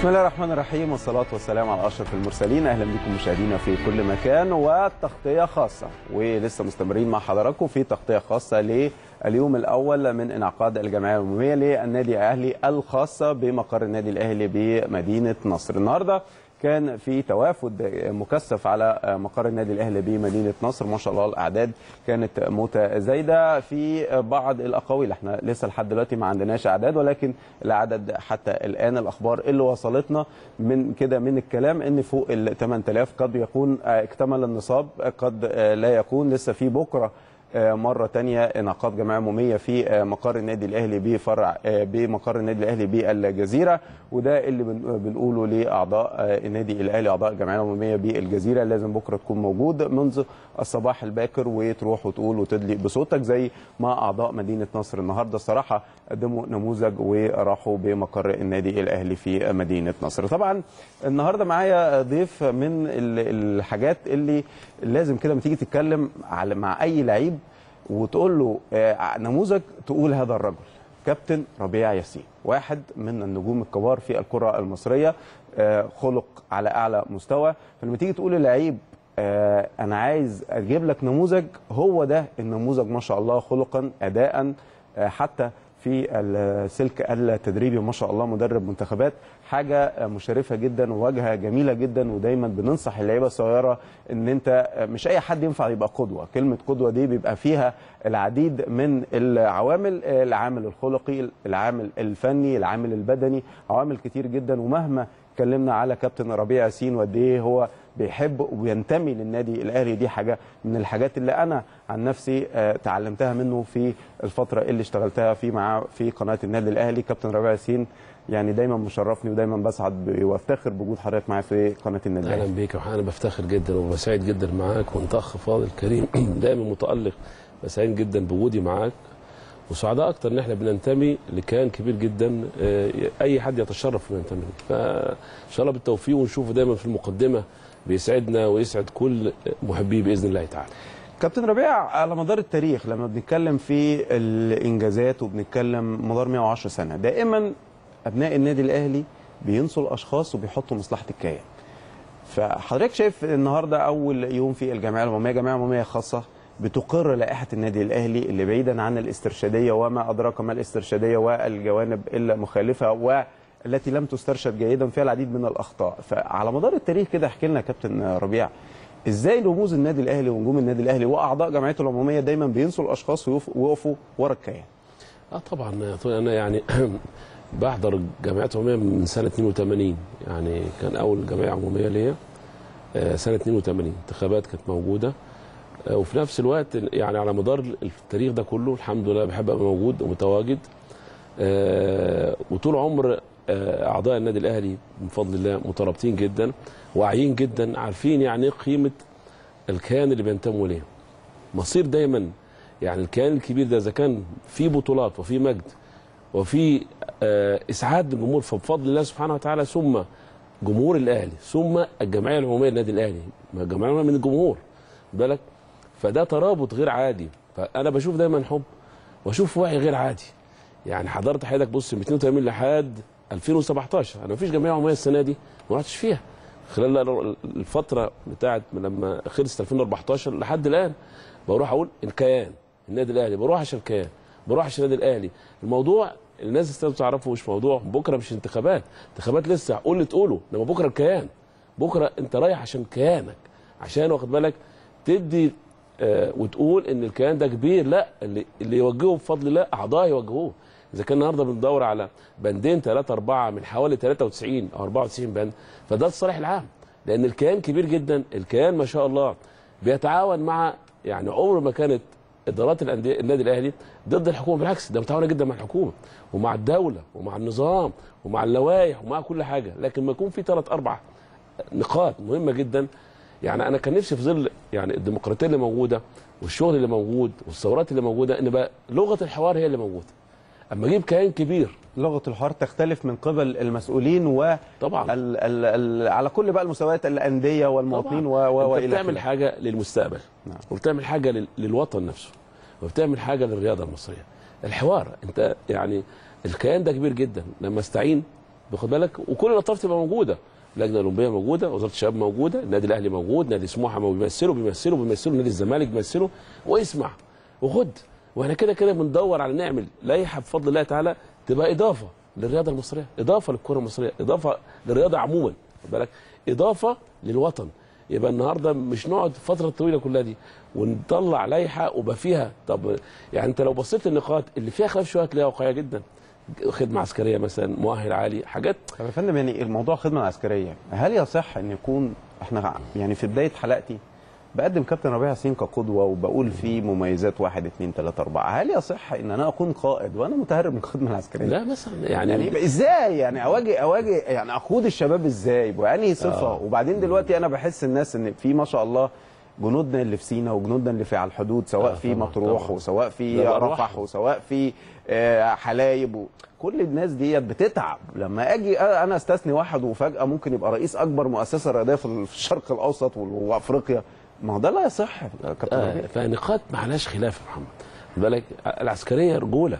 بسم الله الرحمن الرحيم والصلاة والسلام على أشرف المرسلين أهلا بكم مشاهدينا في كل مكان وتغطية خاصة ولسه مستمرين مع حضراتكم في تغطية خاصة لليوم الأول من انعقاد الجمعية العمومية للنادي الأهلي الخاصة بمقر النادي الأهلي بمدينة نصر النهاردة كان في توافد مكثف على مقر النادي الاهلي بمدينه نصر ما شاء الله الاعداد كانت متزايده في بعض الاقاويل احنا لسه لحد دلوقتي ما عندناش اعداد ولكن العدد حتى الان الاخبار اللي وصلتنا من كده من الكلام ان فوق ال 8000 قد يكون اكتمل النصاب قد لا يكون لسه في بكره مرة تانية انعقاد جمعية عمومية في مقر النادي الأهلي بفرع بمقر النادي الأهلي بالجزيرة وده اللي بنقوله لأعضاء النادي الأهلي أعضاء الجمعية العمومية بالجزيرة لازم بكرة تكون موجود منذ الصباح الباكر وتروح وتقول وتدلي بصوتك زي ما أعضاء مدينة نصر النهاردة الصراحة قدموا نموذج وراحوا بمقر النادي الأهلي في مدينة نصر طبعا النهاردة معايا ضيف من الحاجات اللي لازم كده لما تيجي تتكلم مع أي لعيب وتقول له نموذج تقول هذا الرجل كابتن ربيع ياسين واحد من النجوم الكبار في الكره المصريه خلق على اعلى مستوى فلما تيجي تقول للعيب انا عايز اجيب لك نموذج هو ده النموذج ما شاء الله خلقا اداء حتى في السلك التدريبي ما شاء الله مدرب منتخبات حاجه مشرفه جدا وواجهه جميله جدا ودايما بننصح اللعيبه الصغيره ان انت مش اي حد ينفع يبقى قدوه كلمه قدوه دي بيبقى فيها العديد من العوامل العامل الخلقي العامل الفني العامل البدني عوامل كتير جدا ومهما اتكلمنا على كابتن ربيع ياسين وقد ايه هو بيحب وبينتمي للنادي الاهلي دي حاجه من الحاجات اللي انا عن نفسي تعلمتها منه في الفتره اللي اشتغلتها في معاه في قناه النادي الاهلي كابتن ربيع ياسين يعني دايما مشرفني ودايما بسعد وافتخر بوجود حضرتك معايا في قناه النادي اهلا بيك انا بفتخر جدا وبسعيد جدا معاك وانت اخ فاضل كريم دايما متالق بسعيد جدا بوجودي معاك وسعداء اكتر ان احنا بننتمي لكيان كبير جدا اي حد يتشرف انه ينتمي فان شاء الله بالتوفيق ونشوفه دايما في المقدمه بيسعدنا ويسعد كل محبيه باذن الله تعالى. كابتن ربيع على مدار التاريخ لما بنتكلم في الانجازات وبنتكلم مدار 110 سنه دائما ابناء النادي الاهلي بينسوا الاشخاص وبيحطوا مصلحه الكيان. فحضرتك شايف النهارده اول يوم في الجمعيه العموميه جمعيه عموميه خاصه بتقر لائحه النادي الاهلي اللي بعيدا عن الاسترشاديه وما ادراك ما الاسترشاديه والجوانب المخالفه والتي لم تسترشد جيدا فيها العديد من الاخطاء فعلى مدار التاريخ كده احكي لنا كابتن ربيع ازاي رموز النادي الاهلي ونجوم النادي الاهلي واعضاء جمعيته العموميه دايما بينسوا الاشخاص ويقفوا ورا الكيان اه طبعا انا يعني بحضر جمعيات عموميه من سنه 82 يعني كان اول جمعيه عموميه ليا سنه 82 انتخابات كانت موجوده وفي نفس الوقت يعني على مدار التاريخ ده كله الحمد لله بحب ابقى موجود ومتواجد وطول عمر اعضاء النادي الاهلي من فضل الله مترابطين جدا واعيين جدا عارفين يعني ايه قيمه الكيان اللي بينتموا ليه مصير دايما يعني الكيان الكبير ده اذا كان في بطولات وفي مجد وفي اسعاد الجمهور فبفضل الله سبحانه وتعالى ثم جمهور الاهلي ثم الجمعيه العموميه للنادي الاهلي الجمعيه العموميه من الجمهور بالك فده ترابط غير عادي فانا بشوف دايما حب واشوف وعي غير عادي يعني حضرت حضرتك بص من 82 لحد 2017 انا مفيش جمعيه عموميه السنه دي ما رحتش فيها خلال الفتره بتاعت لما خلصت 2014 لحد الان بروح اقول الكيان النادي الاهلي بروح عشان الكيان بروح عشان النادي الاهلي الموضوع الناس لازم تعرفه مش موضوع بكره مش انتخابات انتخابات لسه قول اللي تقوله انما بكره الكيان بكره انت رايح عشان كيانك عشان واخد بالك تدي آه وتقول ان الكيان ده كبير لا اللي, اللي يوجهه بفضل الله اعضاء يوجهوه اذا كان النهارده بندور على بندين 3 4 من حوالي 93 او 94 بند فده الصالح العام لان الكيان كبير جدا الكيان ما شاء الله بيتعاون مع يعني عمر ما كانت ادارات الانديه النادي الاهلي ضد الحكومه بالعكس ده متعاونه جدا مع الحكومه ومع الدوله ومع النظام ومع اللوائح ومع كل حاجه لكن ما يكون في ثلاث اربع نقاط مهمه جدا يعني انا كان نفسي في ظل يعني الديمقراطيه اللي موجوده والشغل اللي موجود والثورات اللي موجوده ان بقى لغه الحوار هي اللي موجوده اما اجيب كيان كبير لغه الحوار تختلف من قبل المسؤولين و طبعا ال ال ال على كل بقى المستويات الانديه والمواطنين و و والى بتعمل حاجه للمستقبل نعم. وبتعمل حاجه لل- للوطن نفسه وبتعمل حاجه للرياضه المصريه الحوار انت يعني الكيان ده كبير جدا لما استعين واخد بالك وكل الاطراف تبقى موجوده اللجنه الاولمبيه موجوده وزاره الشباب موجوده النادي الاهلي موجود نادي سموحه ما بيمثلوا بيمثلوا بيمثلوا نادي الزمالك بيمثلوا واسمع وخد واحنا كده كده بندور على نعمل لائحه بفضل الله تعالى تبقى اضافه للرياضه المصريه اضافه للكره المصريه اضافه للرياضه عموما خد بالك اضافه للوطن يبقى النهارده مش نقعد فتره طويله كلها دي ونطلع لائحه وبقى فيها طب يعني انت لو بصيت للنقاط اللي فيها خلاف شويه هتلاقيها واقعيه جدا خدمه عسكريه مثلا مؤهل عالي حاجات طب يا فندم يعني الموضوع خدمه عسكريه هل يصح ان يكون احنا يعني في بدايه حلقتي بقدم كابتن ربيع ياسين كقدوه وبقول فيه مميزات واحد اثنين ثلاثه اربعه، هل يصح ان انا اكون قائد وانا متهرب من الخدمه العسكريه؟ لا مثلا يعني, يعني ازاي يعني اواجه اواجه يعني اقود الشباب ازاي؟ بانهي صفه؟ آه. وبعدين دلوقتي انا بحس الناس ان في ما شاء الله جنودنا اللي في سينا وجنودنا اللي في على الحدود سواء آه في طبعاً، مطروح طبعاً. وسواء في ده بأرواحهم. رفح وسواء في آه، حلايب و... كل الناس ديت بتتعب لما اجي انا استثني واحد وفجاه ممكن يبقى رئيس اكبر مؤسسه رياضيه في الشرق الاوسط وال- وافريقيا ما هو ده لا يصح يا كابتن آه ربيع فنقاط ما عليهاش خلاف يا محمد خد بالك العسكريه رجوله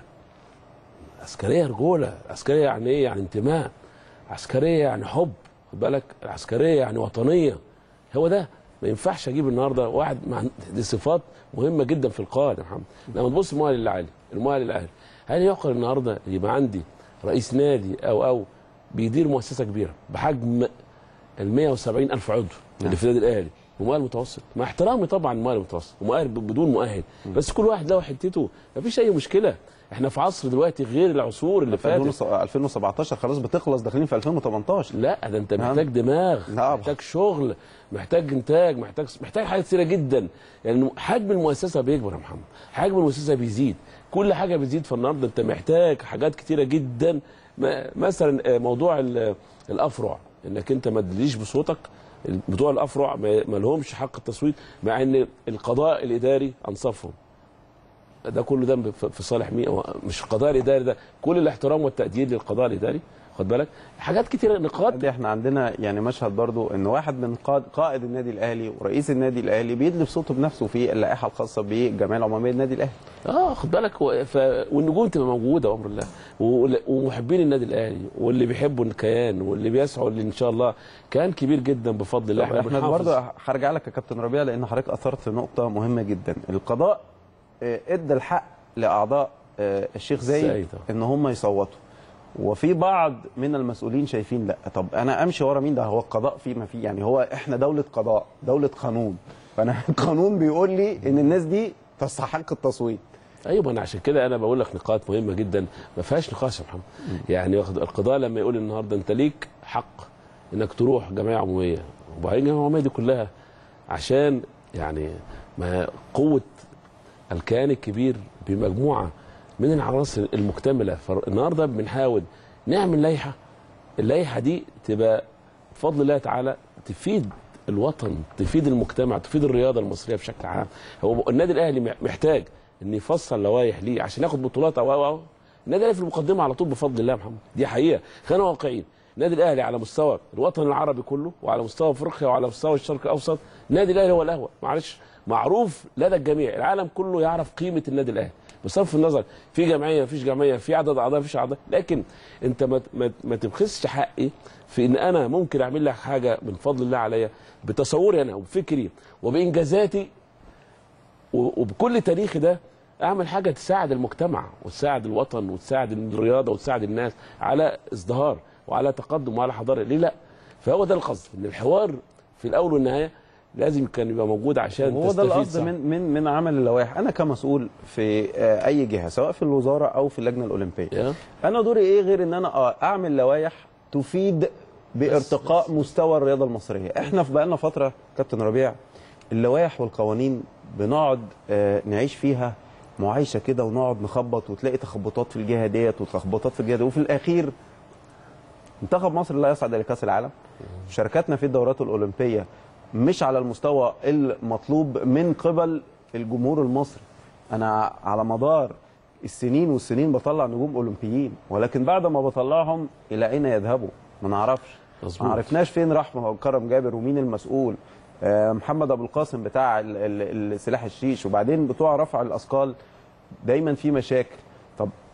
عسكريه رجوله عسكريه يعني ايه يعني انتماء عسكريه يعني حب خد بالك العسكريه يعني وطنيه هو ده ما ينفعش اجيب النهارده واحد مع دي صفات مهمه جدا في القائد يا محمد لما تبص المؤهل العالي المؤهل الاهلي هل يعقل النهارده يبقى عندي رئيس نادي او او بيدير مؤسسه كبيره بحجم ال 170 الف عضو اللي في النادي الاهلي ومؤهل متوسط مع احترامي طبعا المؤهل المتوسط ومؤهل ب- بدون مؤهل بس كل واحد له حتته مفيش اي مشكله احنا في عصر دلوقتي غير العصور اللي فاتت 2017 خلاص بتخلص داخلين في 2018 لا ده انت نعم. محتاج دماغ نعم. محتاج شغل محتاج انتاج محتاج محتاج حاجات كتيره جدا يعني حجم المؤسسه بيكبر يا محمد حجم المؤسسه بيزيد كل حاجه بتزيد فالنهارده انت محتاج حاجات كتيره جدا ما- مثلا آه، موضوع ال- الافرع انك انت ما تدليش بصوتك بتوع الافرع ما ما لهمش حق التصويت مع ان القضاء الاداري انصفهم ده كله ده في في صالح مين هو مش القضاء الاداري ده كل الاحترام والتقدير للقضاء الاداري خد بالك حاجات كتيره نقاط دي احنا عندنا يعني مشهد برضو ان واحد من قائد, قائد النادي الاهلي ورئيس النادي الاهلي بيدلي بصوته بنفسه في اللائحه الخاصه بالجمعيه العموميه للنادي الاهلي اه خد بالك و... ف... والنجوم تبقى موجوده بامر الله و... ومحبين النادي الاهلي واللي بيحبوا الكيان واللي بيسعوا ان شاء الله كيان كبير جدا بفضل الله احنا بنحافظ. برضه هرجع لك يا كابتن ربيع لان حضرتك اثرت نقطه مهمه جدا القضاء آه، ادى الحق لاعضاء آه، الشيخ زايد زايد، آه. ان هم يصوتوا وفي بعض من المسؤولين شايفين لا طب انا امشي ورا مين ده هو القضاء فيه ما فيه يعني هو احنا دوله قضاء دوله قانون فانا القانون بيقول لي ان الناس دي تستحق التصويت ايوه ما انا عشان كده انا بقول لك نقاط مهمه جدا ما فيهاش نقاش يا محمد يعني واخد القضاء لما يقول النهارده انت ليك حق انك تروح جمعيه عموميه وبعدين الجمعيه العموميه دي كلها عشان يعني ما قوه الكيان الكبير بمجموعه من العناصر المكتمله فالنهارده بنحاول نعمل لائحه اللائحه دي تبقى بفضل الله تعالى تفيد الوطن تفيد المجتمع تفيد الرياضه المصريه بشكل عام هو النادي الاهلي محتاج ان يفصل لوائح ليه عشان ياخد بطولات او او او النادي الاهلي في المقدمه على طول بفضل الله يا محمد دي حقيقه خلينا واقعيين النادي الاهلي على مستوى الوطن العربي كله وعلى مستوى افريقيا وعلى مستوى الشرق الاوسط النادي الاهلي هو الاول معلش معروف لدى الجميع العالم كله يعرف قيمه النادي الاهلي بصرف النظر في جمعيه مفيش جمعيه في عدد اعضاء مفيش اعضاء لكن انت ما ما, ما تبخسش حقي في ان انا ممكن اعمل لك حاجه من فضل الله عليا بتصوري انا وبفكري وبانجازاتي و- وبكل تاريخي ده اعمل حاجه تساعد المجتمع وتساعد الوطن وتساعد الرياضه وتساعد الناس على ازدهار وعلى تقدم وعلى حضاره ليه لا فهو ده القصد ان الحوار في الاول والنهايه لازم كان يبقى موجود عشان وهو ده تستفيد القصد صح. من من من عمل اللوائح انا كمسؤول في آه، اي جهه سواء في الوزاره او في اللجنه الاولمبيه يا. انا دوري ايه غير ان انا آه، اعمل لوائح تفيد بارتقاء مستوى الرياضه المصريه احنا في بقالنا فتره كابتن ربيع اللوائح والقوانين بنقعد آه، نعيش فيها معايشه كده ونقعد نخبط وتلاقي تخبطات في الجهه ديت وتخبطات في الجهه دي وفي الاخير منتخب مصر لا يصعد الى كاس العالم شركاتنا في الدورات الاولمبيه مش على المستوى المطلوب من قبل الجمهور المصري انا على مدار السنين والسنين بطلع نجوم اولمبيين ولكن بعد ما بطلعهم الى اين يذهبوا ما نعرفش مظبوط. ما عرفناش فين راح كرم جابر ومين المسؤول آه، محمد ابو القاسم بتاع ال- ال- السلاح الشيش وبعدين بتوع رفع الاثقال دايما في مشاكل طب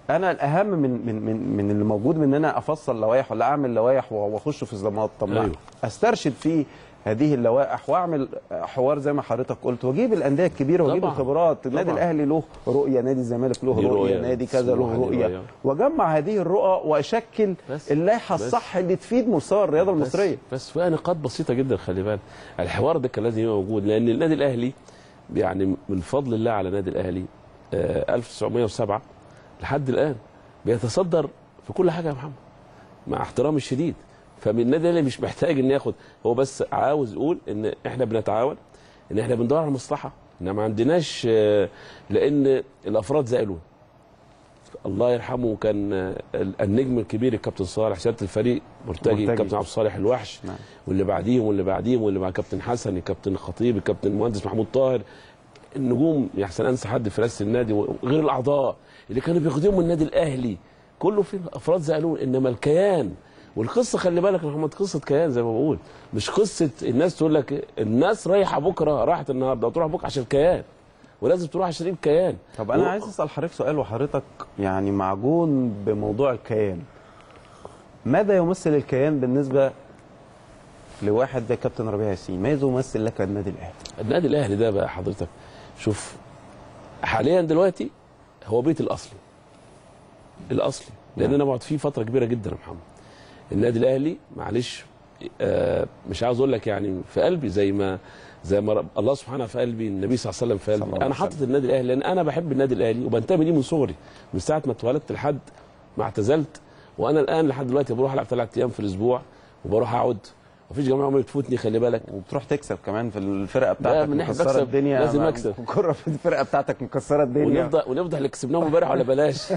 انا الاهم من من من من اللي موجود من ان انا افصل لوائح ولا اعمل لوائح واخش في صدمات طب ما أيوه. استرشد في هذه اللوائح واعمل حوار زي ما حضرتك قلت واجيب الانديه الكبيره واجيب طبعاً. الخبرات النادي طبعاً. الاهلي له رؤيه نادي الزمالك له ليه رؤيه رؤية. نادي كذا له سموحة ليه رؤيه رؤية. واجمع هذه الرؤى واشكل بس. اللائحه بس. الصح اللي تفيد مستوى الرياضه المصريه بس, بس فيها نقاط بسيطه جدا خلي بالك الحوار ده كان لازم يبقى موجود لان النادي الاهلي يعني من فضل الله على النادي الاهلي آه 1907 لحد الان بيتصدر في كل حاجه يا محمد مع احترامي الشديد فمن النادي الاهلي مش محتاج ان ياخد هو بس عاوز يقول ان احنا بنتعاون ان احنا بندور على المصلحه ان ما عندناش آه، لان الافراد زائلون الله يرحمه كان آه، النجم الكبير الكابتن صالح سياده الفريق مرتجي مرتجي. الكابتن عبد الصالح الوحش نعم. واللي بعديهم واللي بعديهم واللي مع كابتن حسن الكابتن الخطيب الكابتن المهندس محمود طاهر النجوم يحسن انسى حد في رئاسه النادي وغير الاعضاء اللي كانوا بيخدموا النادي الاهلي كله في افراد زعلون انما الكيان والقصه خلي بالك يا محمد قصه كيان زي ما بقول مش قصه الناس تقول لك الناس رايحه بكره راحت النهارده وتروح بكره عشان كيان ولازم تروح عشان تجيب كيان طب انا و- عايز اسال حضرتك سؤال وحضرتك يعني معجون بموضوع الكيان ماذا يمثل الكيان بالنسبه لواحد زي كابتن ربيع ياسين ماذا يمثل لك النادي الاهلي النادي الاهلي ده بقى حضرتك شوف حاليا دلوقتي هو بيت الاصلي الاصلي لان انا بقعد فيه فتره كبيره جدا يا محمد النادي الاهلي معلش آه مش عاوز اقول لك يعني في قلبي زي ما زي ما رب الله سبحانه في قلبي النبي صلى الله عليه وسلم في صلى الله قلبي عليه انا حاطط النادي الاهلي لان انا بحب النادي الاهلي وبنتمي ليه من صغري من ساعه ما اتولدت لحد ما اعتزلت وانا الان لحد دلوقتي بروح العب ثلاث ايام في الاسبوع وبروح اقعد مفيش جماعه عمري تفوتني خلي بالك وبتروح تكسب كمان في الفرقه بتاعتك من ناحية مكسره بكسب، الدنيا لازم ما- أكسب. الكره في الفرقه بتاعتك مكسره الدنيا ونفضل ونفضل اللي كسبناهم امبارح ولا بلاش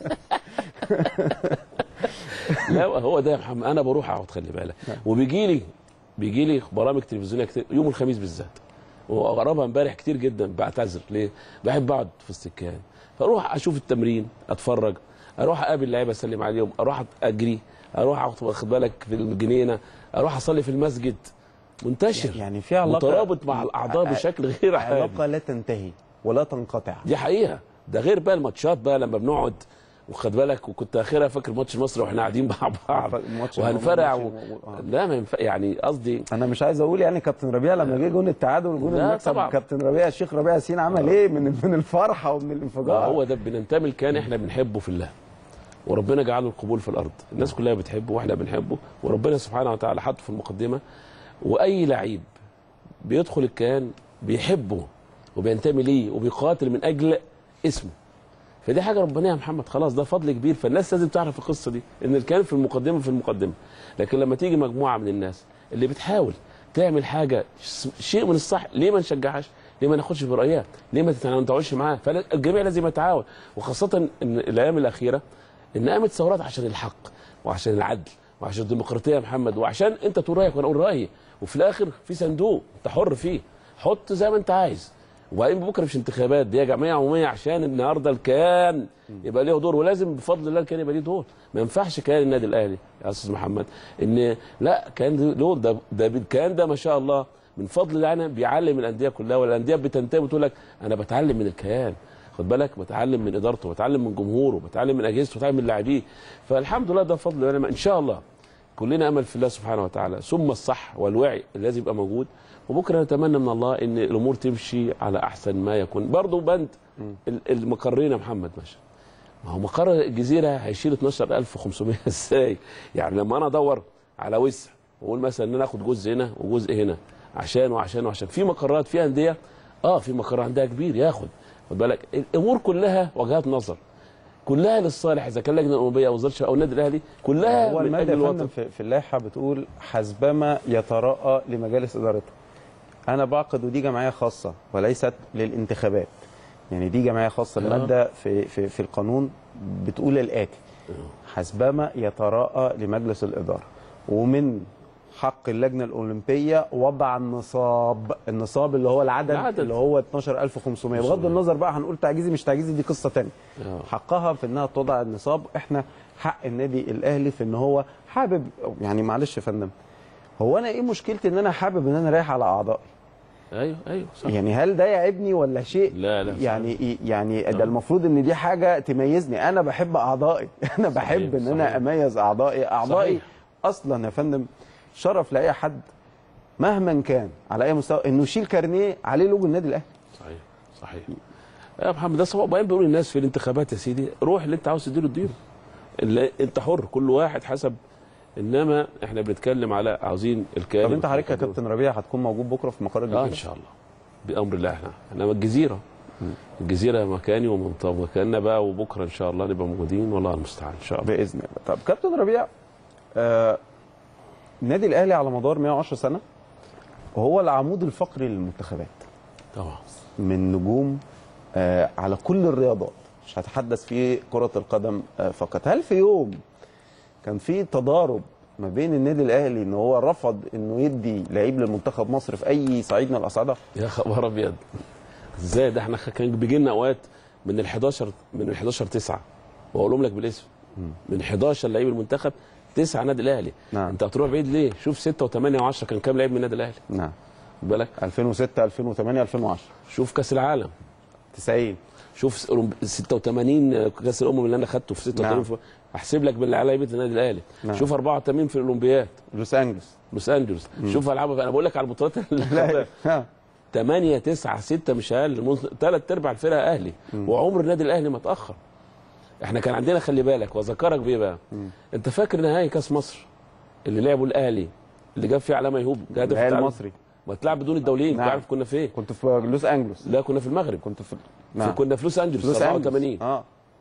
لا هو ده يا محمد انا بروح اقعد خلي بالك وبيجي لي بيجي لي برامج تلفزيونيه كتير يوم الخميس بالذات واقربها امبارح كتير جدا بعتذر ليه؟ بحب اقعد في السكان فاروح اشوف التمرين اتفرج اروح اقابل لعيبه اسلم عليهم اروح اجري اروح اخد واخد بالك في الجنينه اروح اصلي في المسجد منتشر يعني في علاقه مترابط مع الاعضاء بشكل غير عادي علاقه لا تنتهي ولا تنقطع دي حقيقه ده غير بقى الماتشات بقى لما بنقعد وخد بالك وكنت اخرها فاكر ماتش مصر واحنا قاعدين مع بعض ماتش- وهنفرع و... ماتش- آه. لا ما ينفع يعني قصدي انا مش عايز اقول يعني كابتن ربيع لما جه جون التعادل وجون لا المكسب طبعا. كابتن ربيع الشيخ ربيع ياسين عمل ايه من من الفرحه ومن ما الانفجار هو ده بننتمي لكان احنا بنحبه في الله وربنا جعله القبول في الارض الناس كلها بتحبه واحنا بنحبه وربنا سبحانه وتعالى حطه في المقدمه واي لعيب بيدخل الكيان بيحبه وبينتمي ليه وبيقاتل من اجل اسمه فدي حاجه ربنا يا محمد خلاص ده فضل كبير فالناس لازم تعرف القصه دي ان الكيان في المقدمه في المقدمه لكن لما تيجي مجموعه من الناس اللي بتحاول تعمل حاجه ش- شيء من الصح ليه ما نشجعهاش ليه ما ناخدش برايها ليه ما تتعاونش معاها فالجميع لازم يتعاون وخاصه ان الايام الاخيره ان قامت ثورات عشان الحق وعشان العدل وعشان الديمقراطيه يا محمد وعشان انت تقول رايك وانا اقول رايي وفي الاخر في صندوق انت حر فيه حط زي ما انت عايز وبعدين بكره مش انتخابات دي جمعيه عموميه عشان النهارده الكيان يبقى له دور ولازم بفضل الله الكيان يبقى ليه دور ما ينفعش كيان النادي الاهلي يا استاذ محمد ان لا كيان له ده ده الكيان ده ما شاء الله من فضل الله يعني بيعلم الانديه كلها والانديه بتنتمي وتقول لك انا بتعلم من الكيان خد بالك بتعلم من ادارته بتعلم من جمهوره بتعلم من اجهزته بتعلم من لاعبيه فالحمد لله ده بفضل الله ان شاء الله كلنا امل في الله سبحانه وتعالى ثم الصح والوعي اللي لازم يبقى موجود وبكره نتمنى من الله ان الامور تمشي على احسن ما يكون برضه بند ال- المقرين يا محمد ماشي ما هو مقر الجزيره هيشيل 12500 ازاي يعني لما انا ادور على وسع واقول مثلا ان انا اخد جزء هنا وجزء هنا عشان وعشان وعشان في مقرات في انديه اه في مقر عندها كبير ياخد خد بالك الامور كلها وجهات نظر كلها للصالح اذا كان لجنه الاولمبيه او وزاره الشباب او النادي الاهلي كلها هو من الماده اجل يا فندم الوطن في, في اللائحه بتقول حسبما يتراءى لمجالس ادارتها انا بعقد ودي جمعيه خاصه وليست للانتخابات يعني دي جمعيه خاصه آه. الماده في, في في القانون بتقول الاتي حسبما يتراءى لمجلس الاداره ومن حق اللجنه الاولمبيه وضع النصاب النصاب اللي هو العدد, العدد. اللي هو 12500 بغض النظر بقى هنقول تعجيزي مش تعجيزي دي قصه ثانيه آه. حقها في انها تضع النصاب احنا حق النادي الاهلي في ان هو حابب يعني معلش يا فندم هو انا ايه مشكلتي ان انا حابب ان انا رايح على اعضائي ايوه ايوه صح يعني هل ده يعيبني ولا شيء لا لا يعني يعني ده المفروض ان دي حاجه تميزني انا بحب اعضائي انا بحب ان انا صحيح. اميز اعضائي اعضائي صحيح. اصلا يا فندم شرف لاي حد مهما كان على اي مستوى انه يشيل كارنيه عليه لوجو النادي الاهلي صحيح صحيح يا محمد ده سواء وبعدين بيقول للناس في الانتخابات يا سيدي روح اللي انت عاوز تديله اديله اللي انت حر كل واحد حسب انما احنا بنتكلم على عاوزين الكيان طب انت حضرتك يا كابتن ربيع هتكون موجود بكره في مقر اه الجزيره ان شاء الله بامر الله احنا احنا الجزيره الجزيره مكاني ومنطقه مكاننا بقى وبكره ان شاء الله نبقى موجودين والله المستعان ان شاء الله باذن الله طب كابتن ربيع آه النادي الاهلي على مدار 110 سنه وهو العمود الفقري للمنتخبات طبعا من نجوم آه على كل الرياضات مش هتحدث في كرة القدم آه فقط هل في يوم كان في تضارب ما بين النادي الاهلي ان هو رفض انه يدي لعيب للمنتخب مصر في اي صعيد من الاصعده يا خبر ابيض ازاي ده احنا كان بيجي لنا اوقات من ال 11 من ال 11 9 واقولهم لك بالاسم من 11 لعيب المنتخب تسعه نادي الاهلي نعم. انت هتروح بعيد ليه؟ شوف 6 و8 و10 كان كام لعيب من النادي الاهلي؟ نعم خد بالك 2006 2008 2010 شوف كاس العالم 90 شوف أولمب- 86 كاس الامم اللي انا خدته في 86 نعم. في- احسب لك من لعيبه النادي الاهلي نعم. شوف 84 في الاولمبياد لوس انجلوس لوس انجلوس شوف العابها انا بقول لك على البطولات اللي لا خدها. ها. 8 9 6 مش اقل ثلاث ارباع الفرقه اهلي وعمر النادي الاهلي ما اتاخر احنا كان عندنا خلي بالك واذكرك بيه بقى انت فاكر نهائي كاس مصر اللي لعبه الاهلي اللي جاب فيه علامه يهوب هدف الهلال التعادل؟ المصري ما اتلعب بدون الدوليين نعم. تعرف كنا فين كنت في لوس انجلوس لا كنا في المغرب كنت في نعم. كنا في لوس انجلوس لوس 84 انجلوس اه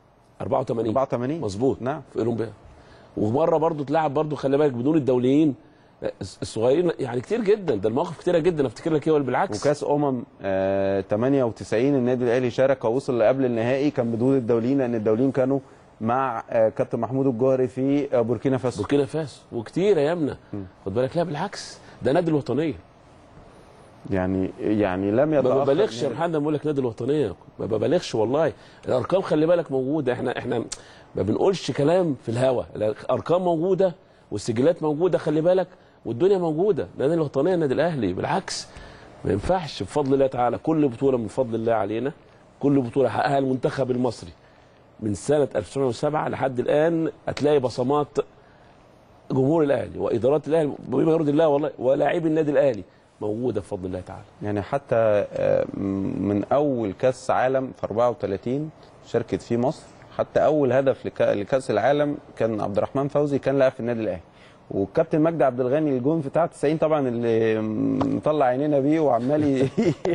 84 84 مظبوط نعم في اولمبيا ومره برضو اتلعب برضو خلي بالك بدون الدوليين الصغيرين يعني كتير جدا ده المواقف كتيره جدا افتكر لك ايه ولا بالعكس وكاس امم آه 98 النادي الاهلي شارك ووصل لقبل النهائي كان بدون الدوليين لان الدوليين كانوا مع آه كابتن محمود الجوهري في آه بوركينا فاسو بوركينا فاسو وكتير يا يمنى خد بالك لا بالعكس ده نادي الوطنيه يعني يعني لم ما يتاخر ببالغش يا النادي. محمد بقول لك نادي الوطنيه ما ببالغش والله الارقام خلي بالك موجوده احنا احنا ما بنقولش كلام في الهوا الارقام موجوده والسجلات موجوده خلي بالك والدنيا موجوده نادي الوطنيه النادي الاهلي بالعكس ما ينفعش بفضل الله تعالى كل بطوله من فضل الله علينا كل بطوله حققها المنتخب المصري من سنه 1907 لحد الان هتلاقي بصمات جمهور الاهلي وادارات الاهلي بما يرضي الله والله ولاعبي النادي الاهلي موجوده بفضل الله تعالى يعني حتى آه، من اول كاس عالم في 34 شاركت فيه مصر حتى اول هدف لك- لكاس العالم كان عبد الرحمن فوزي كان لاعب في النادي الاهلي والكابتن مجدي عبد الغني الجون بتاع 90 طبعا اللي مطلع عينينا بيه وعمال ي-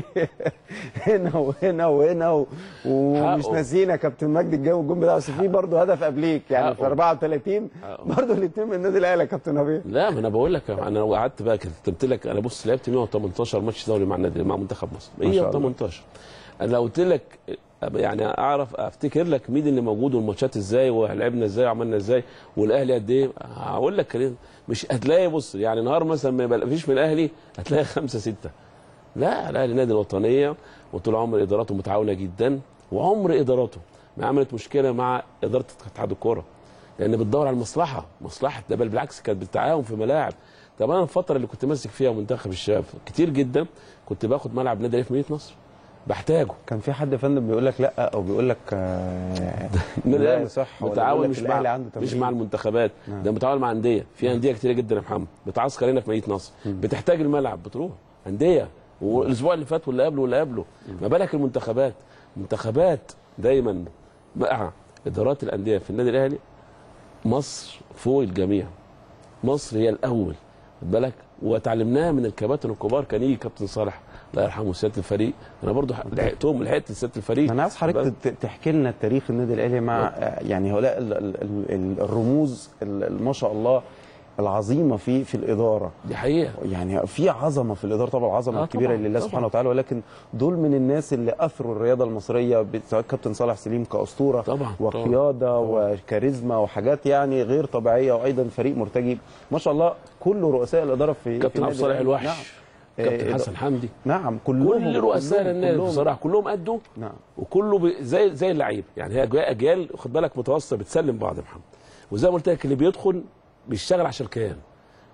هنا وهنا وهنا و... ومش حقه. ناسيين يا كابتن مجدي الجو الجون بتاعه بس في برضه هدف قبليك يعني في حقه. 34 حقه. برضه الاثنين من النادي الاهلي يا كابتن ربيع لا ما انا بقول لك انا لو قعدت بقى كتبت لك انا بص لعبت 118 ماتش دولي مع النادي مع منتخب مصر ما شاء الله. 118 انا لو قلت لك يعني اعرف افتكر لك مين اللي موجود والماتشات ازاي ولعبنا ازاي وعملنا ازاي والاهلي قد ايه هقول لك كده مش هتلاقي بص يعني نهار مثلا ما يبقى فيش من الاهلي هتلاقي خمسه سته لا الاهلي نادي الوطنيه وطول عمر اداراته متعاونه جدا وعمر اداراته ما عملت مشكله مع اداره اتحاد الكوره لان بتدور على المصلحه مصلحه ده بل بالعكس كانت بالتعاون في ملاعب طب انا الفتره اللي كنت ماسك فيها منتخب الشباب كتير جدا كنت باخد ملعب نادي في مدينه نصر بحتاجه كان في حد يا فندم بيقول لك لا او بيقول لك آه النادي لا الأهلي صح ولا متعاون بيقول لك مش الأهلي مع عنده مش تمرين. مع المنتخبات نعم. ده متعاون مع انديه في انديه كتيره جدا يا محمد بتعسكر هنا في مدينه نصر بتحتاج الملعب بتروح انديه والاسبوع اللي فات واللي قبله واللي قبله ما بالك المنتخبات منتخبات دايما مع ادارات الانديه في النادي الاهلي مصر فوق الجميع مصر هي الاول خد بالك وتعلمناها من الكباتن الكبار كان يجي كابتن صالح الله يرحمه سياده الفريق انا برضو لحقتهم لحقت سياده الفريق انا عايز حضرتك ت- تحكي لنا تاريخ النادي الاهلي مع آه، يعني هؤلاء ال- ال- ال- الرموز ال- ال- ما شاء الله العظيمه في في الاداره دي حقيقه يعني في عظمه في الاداره طبعا عظمه آه كبيره طبعاً، لله طبعاً. سبحانه وتعالى ولكن دول من الناس اللي اثروا الرياضه المصريه ب- سواء كابتن صالح سليم كاسطوره طبعاً، وقياده وكاريزما وحاجات يعني غير طبيعيه وايضا فريق مرتجي ما شاء الله كل رؤساء الاداره في في كابتن عبد النادي الصالح الأهلي. الوحش نعم. كابتن آه، حسن حمدي نعم كلهم كل رؤساء كلهم- النادي كلهم. بصراحه كلهم قدوا نعم وكله ب... زي زي اللعيبه يعني هي أجواء اجيال خد بالك متوسطه بتسلم بعض يا محمد وزي ما قلت لك اللي بيدخل بيشتغل عشان الكيان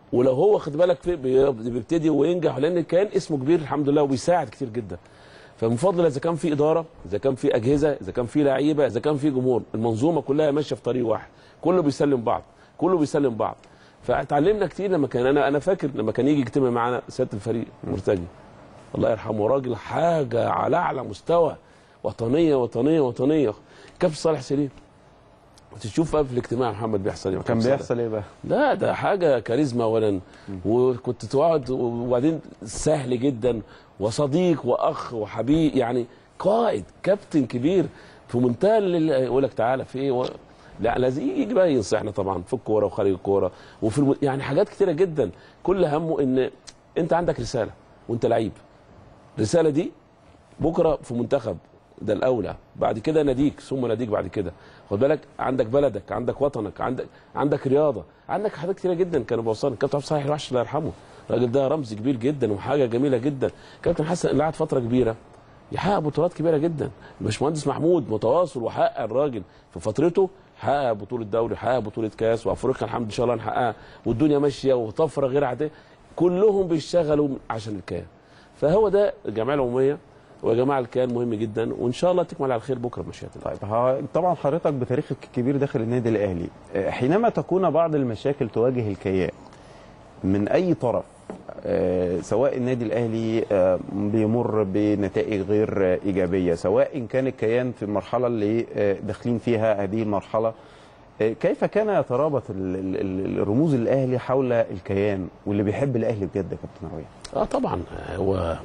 ولو هو خد بالك في بي- بيبتدي وينجح لان كان اسمه كبير الحمد لله وبيساعد كتير جدا فمن فضل الله اذا كان في اداره اذا كان في اجهزه اذا كان في لعيبه اذا كان في جمهور المنظومه كلها ماشيه في طريق واحد كله بيسلم بعض كله بيسلم بعض فاتعلمنا كتير لما كان انا انا فاكر لما كان يجي يجتمع معانا سياده الفريق مرتجي الله يرحمه راجل حاجه على اعلى مستوى وطنيه وطنيه وطنيه كابتن صالح سليم تشوف بقى في الاجتماع محمد بيحصل ايه مع كان كابتن صالح. بيحصل ايه بقى؟ لا ده حاجة كاريزما أولا وكنت تقعد وبعدين سهل جدا وصديق وأخ وحبيب يعني قائد كابتن كبير في منتهى ال- يقول لك تعالى في إيه و... لا لازم يجي بقى ينصحنا طبعا في الكوره وخارج الكوره وفي الم... يعني حاجات كتيره جدا كل همه ان انت عندك رساله وانت لعيب الرساله دي بكره في منتخب ده الاولى بعد كده ناديك ثم ناديك بعد كده خد بالك عندك بلدك عندك وطنك عندك عندك رياضه عندك حاجات كتيره جدا كانوا بيوصلوا كابتن عبد الصالح الوحش الله يرحمه الراجل ده رمز كبير جدا وحاجه جميله جدا كابتن حسن اللي قعد فتره كبيره يحقق بطولات كبيره جدا الباشمهندس محمود متواصل وحقق الراجل في فترته حقق بطوله دوري حقق بطوله كاس وافريقيا الحمد ان شاء الله نحققها والدنيا ماشيه وطفره غير عاديه كلهم بيشتغلوا عشان الكيان فهو ده الجمعيه العموميه ويا جماعه الكيان مهم جدا وان شاء الله تكمل على الخير بكره بمشيئه الله طيب ها- طبعا حضرتك بتاريخك الكبير داخل النادي الاهلي آه، حينما تكون بعض المشاكل تواجه الكيان من اي طرف آه، سواء النادي الاهلي آه، بيمر بنتائج غير آه، ايجابيه سواء كان الكيان في المرحله اللي آه، داخلين فيها هذه المرحله آه، كيف كان يترابط ال- ال- ال- الرموز الاهلي حول الكيان واللي بيحب الاهلي بجد يا كابتن عويه اه طبعا هو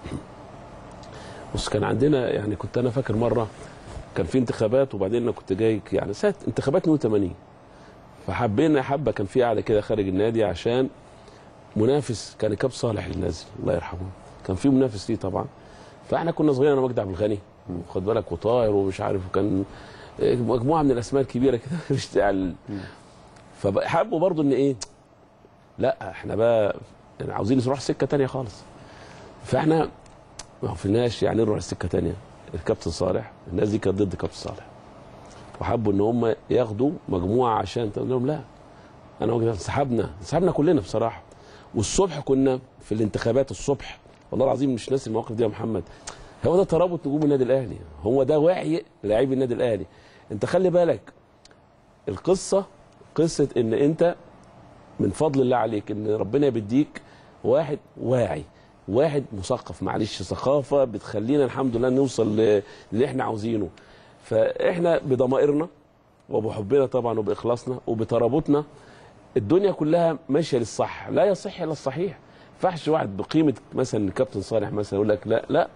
بص كان عندنا يعني كنت انا فاكر مره كان في انتخابات وبعدين انا كنت جاي يعني سنه انتخابات 82 فحبينا حبه كان في قاعده كده خارج النادي عشان منافس كان كاب صالح النازل الله يرحمه كان في منافس ليه طبعا فاحنا كنا صغيرين انا مجدي عبد الغني خد بالك وطاهر ومش عارف وكان مجموعه من الاسماء الكبيره كده مش تعال فحبوا برضو ان ايه لا احنا بقى يعني عاوزين نروح سكه تانية خالص فاحنا ما عرفناش يعني نروح سكه تانية الكابتن صالح الناس دي كانت ضد كابتن صالح وحبوا ان هم ياخدوا مجموعه عشان تقول لهم لا انا وجدت انسحبنا انسحبنا كلنا بصراحه والصبح كنا في الانتخابات الصبح والله العظيم مش ناسي المواقف دي يا محمد هو ده ترابط نجوم النادي الاهلي هو ده وعي لاعبي النادي الاهلي انت خلي بالك القصه قصه ان انت من فضل الله عليك ان ربنا بيديك واحد واعي واحد مثقف معلش ثقافه بتخلينا الحمد لله نوصل ل- اللي احنا عاوزينه فاحنا بضمائرنا وبحبنا طبعا وباخلاصنا وبترابطنا الدنيا كلها ماشيه للصح لا يصح الا الصحيح ما ينفعش واحد بقيمه مثلا الكابتن صالح مثلا يقول لك لا لا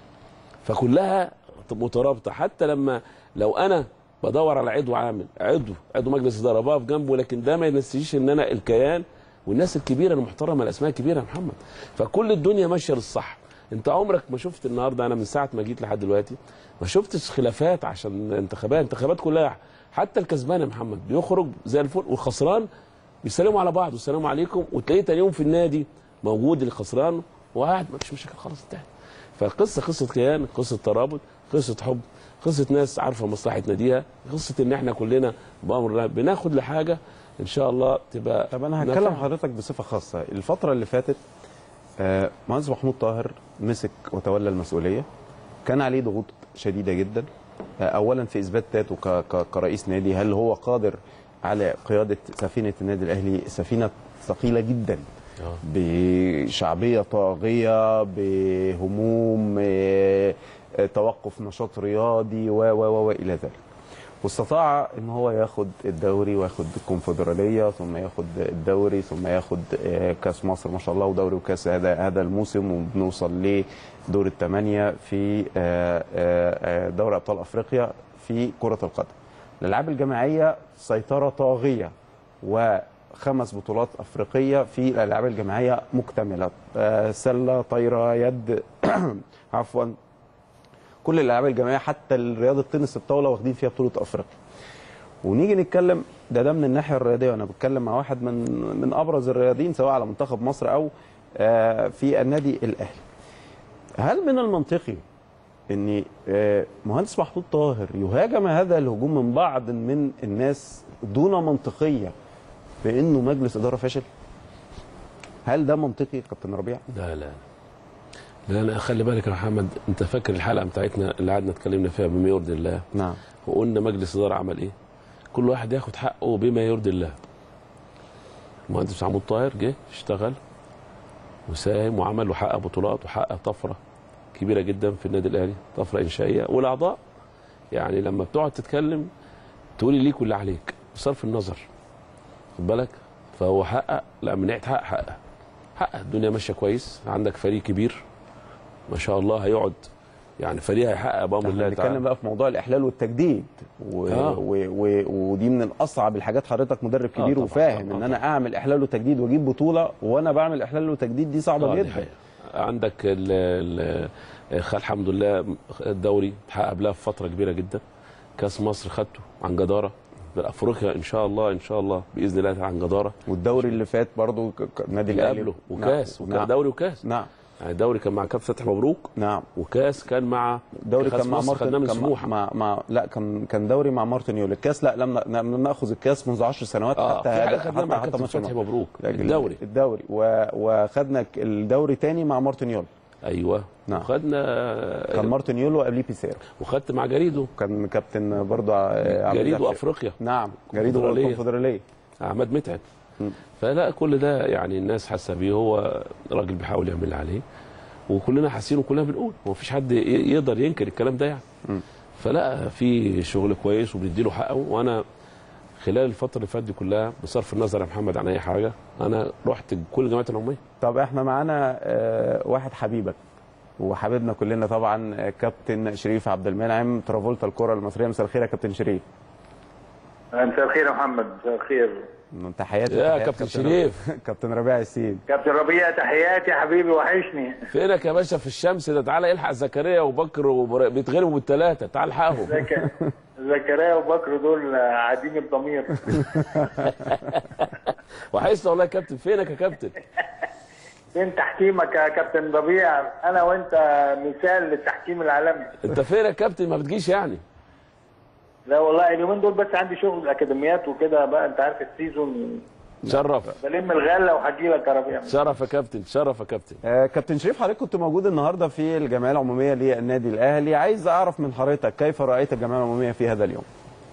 فكلها مترابطه حتى لما لو انا بدور على عضو عامل عضو عضو مجلس اداره بقف جنبه لكن ده ما ينسيش ان انا الكيان والناس الكبيره المحترمه الاسماء الكبيره يا محمد فكل الدنيا ماشيه للصح انت عمرك ما شفت النهارده انا من ساعه ما جيت لحد دلوقتي ما شفتش خلافات عشان انتخابات انتخابات كلها حتى الكسبان يا محمد بيخرج زي الفل والخسران بيسلموا على بعض والسلام عليكم وتلاقيه تاني يوم في النادي موجود الخسران وقاعد ما فيش مشاكل خالص انتهت فالقصه قصه كيان قصه ترابط قصه حب قصه ناس عارفه مصلحه ناديها قصه ان احنا كلنا بامر الله بناخد لحاجه ان شاء الله تبقى طب انا نافعة. هتكلم حضرتك بصفه خاصه الفتره اللي فاتت آه، مهندس محمود طاهر مسك وتولى المسؤوليه كان عليه ضغوط شديده جدا آه، اولا في اثبات ذاته ك- ك- كرئيس نادي هل هو قادر على قياده سفينه النادي الاهلي سفينه ثقيله جدا آه. بشعبيه طاغيه بهموم آه، آه، توقف نشاط رياضي و و و والى ذلك واستطاع ان هو ياخد الدوري وياخد الكونفدراليه ثم ياخد الدوري ثم ياخد آه، كاس مصر ما شاء الله ودوري وكاس هذا هذا الموسم وبنوصل لدور الثمانيه في آه، آه، آه، دوري ابطال افريقيا في كره القدم. الالعاب الجماعيه سيطره طاغيه وخمس بطولات افريقيه في الالعاب الجماعيه مكتمله آه، سله طايره يد عفوا كل الالعاب الجماعيه حتى رياضه تنس الطاوله واخدين فيها بطوله افريقيا ونيجي نتكلم ده ده من الناحيه الرياضيه وانا بتكلم مع واحد من من ابرز الرياضيين سواء على منتخب مصر او آه، في النادي الاهلي هل من المنطقي ان آه، مهندس محمود طاهر يهاجم هذا الهجوم من بعض من الناس دون منطقيه بانه مجلس اداره فاشل هل ده منطقي كابتن ربيع؟ لا لا لا لا خلي بالك يا محمد انت فاكر الحلقه بتاعتنا اللي قعدنا اتكلمنا فيها بما يرضي الله نعم وقلنا مجلس الاداره عمل ايه؟ كل واحد ياخد حقه بما يرضي الله. المهندس محمود طاهر جه اشتغل وساهم وعمل وحقق بطولات وحقق طفره كبيره جدا في النادي الاهلي، طفره انشائيه والاعضاء يعني لما بتقعد تتكلم تقولي ليك واللي عليك بصرف النظر خد بالك فهو حقق لا من ناحيه حقق حقق حقق الدنيا ماشيه كويس عندك فريق كبير ما شاء الله هيقعد يعني فريق هيحقق بامر الله احنا تعالى بنتكلم بقى في موضوع الاحلال والتجديد و... آه. و... و... ودي من الاصعب الحاجات حضرتك مدرب كبير طبعاً، وفاهم طبعاً، ان انا اعمل احلال وتجديد واجيب بطوله وانا بعمل احلال وتجديد دي صعبه آه، دي جدا حقيقة. عندك ال ال خد الحمد لله الدوري حقق قبلها في فتره كبيره جدا كاس مصر خدته عن جداره افريقيا ان شاء الله ان شاء الله باذن الله عن جداره والدوري اللي فات برضو ك- ك- النادي اللي الاهلي قبله وكاس نعم. وكان نعم. دوري وكاس نعم يعني الدوري كان مع كابتن فتحي مبروك نعم وكاس كان مع الدوري كأس كان مع مصر مارتن خدناه من كان مع, سموحه مع, مع لا كان كان دوري مع مارتن يول الكاس لا لم ن- لم ناخذ الكاس منذ 10 سنوات اه حتى في حاجه هذا- خدناها حتى مع حتى كابتن ماتش فتحي النهارده. مبروك لكن الدوري الدوري و... وخدنا ك- الدوري تاني مع مارتن يول ايوه نعم. وخدنا كان مارتن يول وقبليه بيسيرو وخدت مع جريدو كان كابتن برضو ع- عبد جريدو الغفار. افريقيا نعم جريدو كونفدرالية. الكونفدراليه احمد متعب م. فلا كل ده يعني الناس حاسه بيه هو راجل بيحاول يعمل اللي عليه وكلنا حاسين وكلنا بنقول هو مفيش حد ي- يقدر ينكر الكلام ده يعني م. فلا في شغل كويس وبنديله حقه وانا خلال الفتره اللي فاتت دي كلها بصرف النظر يا محمد عن اي حاجه انا رحت كل الجامعات العموميه طب احنا معانا آه، واحد حبيبك وحبيبنا كلنا طبعا آه، كابتن شريف عبد المنعم ترافولتا الكره المصريه مساء الخير يا كابتن شريف مساء الخير يا محمد مساء الخير تحياتي يا تحيات كابتن شريف. كابتن ربيع السيد كابتن ربيع تحياتي يا حبيبي وحشني فينك يا باشا في الشمس ده تعالى الحق زكريا وبكر وبر- بيتغلبوا بالثلاثه تعال الحقهم زك- زكريا وبكر دول عديم الضمير وحشنا والله يا كابتن فينك يا كابتن فين تحكيمك يا كابتن ربيع انا وانت مثال للتحكيم العالمي انت فين يا كابتن ما بتجيش يعني لا والله اليومين دول بس عندي شغل الاكاديميات وكده بقى انت عارف السيزون شرف بلم الغله وهجي لك يا ربيع شرف يا كابتن شرف يا كابتن آه، كابتن شريف حضرتك كنت موجود النهارده في الجمعيه العموميه للنادي الاهلي عايز اعرف من حضرتك كيف رايت الجمعيه العموميه في هذا اليوم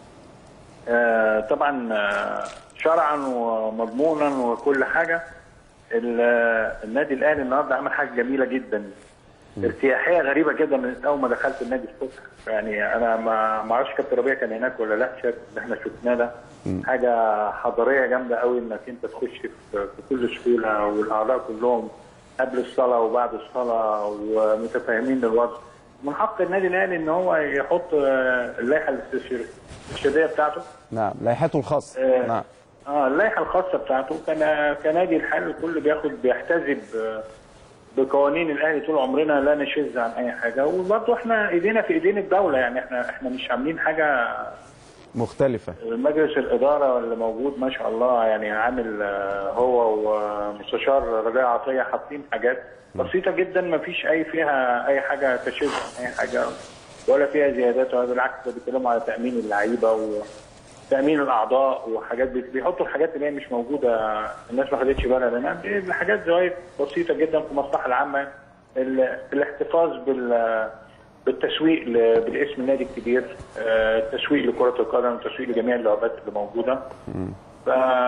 آه، طبعا آه، شرعا ومضمونا وكل حاجه ال- آه، النادي الاهلي النهارده عمل حاجه جميله جدا ارتياحيه غريبه كده من اول ما دخلت النادي الصبح يعني انا ما ما اعرفش كابتن ربيع كان هناك ولا لا شايف اللي احنا شفناه ده حاجه حضاريه جامده قوي انك انت تخش في في كل سهوله والاعضاء كلهم قبل الصلاه وبعد الصلاه ومتفاهمين للوضع من حق النادي الاهلي ان هو يحط آه، اللائحه الاستشار- الاستشهاديه بتاعته نعم لائحته الخاصه آه. نعم اه اللائحه الخاصه بتاعته كان كنادي الحال الكل بياخد بيحتذي ب- بقوانين الاهلي طول عمرنا لا نشذ عن اي حاجه وبرضه احنا ايدينا في ايدين الدوله يعني احنا احنا مش عاملين حاجه مختلفه مجلس الاداره اللي موجود ما شاء الله يعني عامل آه، هو ومستشار رجاء عطيه حاطين حاجات بسيطه جدا ما فيش اي فيها اي حاجه تشذ عن اي حاجه ولا فيها زيادات ولا بالعكس ده بيتكلموا على تامين اللعيبه وتامين الاعضاء وحاجات بي- بيحطوا الحاجات اللي هي مش موجوده الناس ما خدتش بالها منها دي حاجات زوايد بسيطه جدا في المصلحه العامه ال- الاحتفاظ بال بالتسويق ل- بالاسم النادي الكبير آه، التسويق لكرة القدم التسويق لجميع اللعبات اللي موجودة ف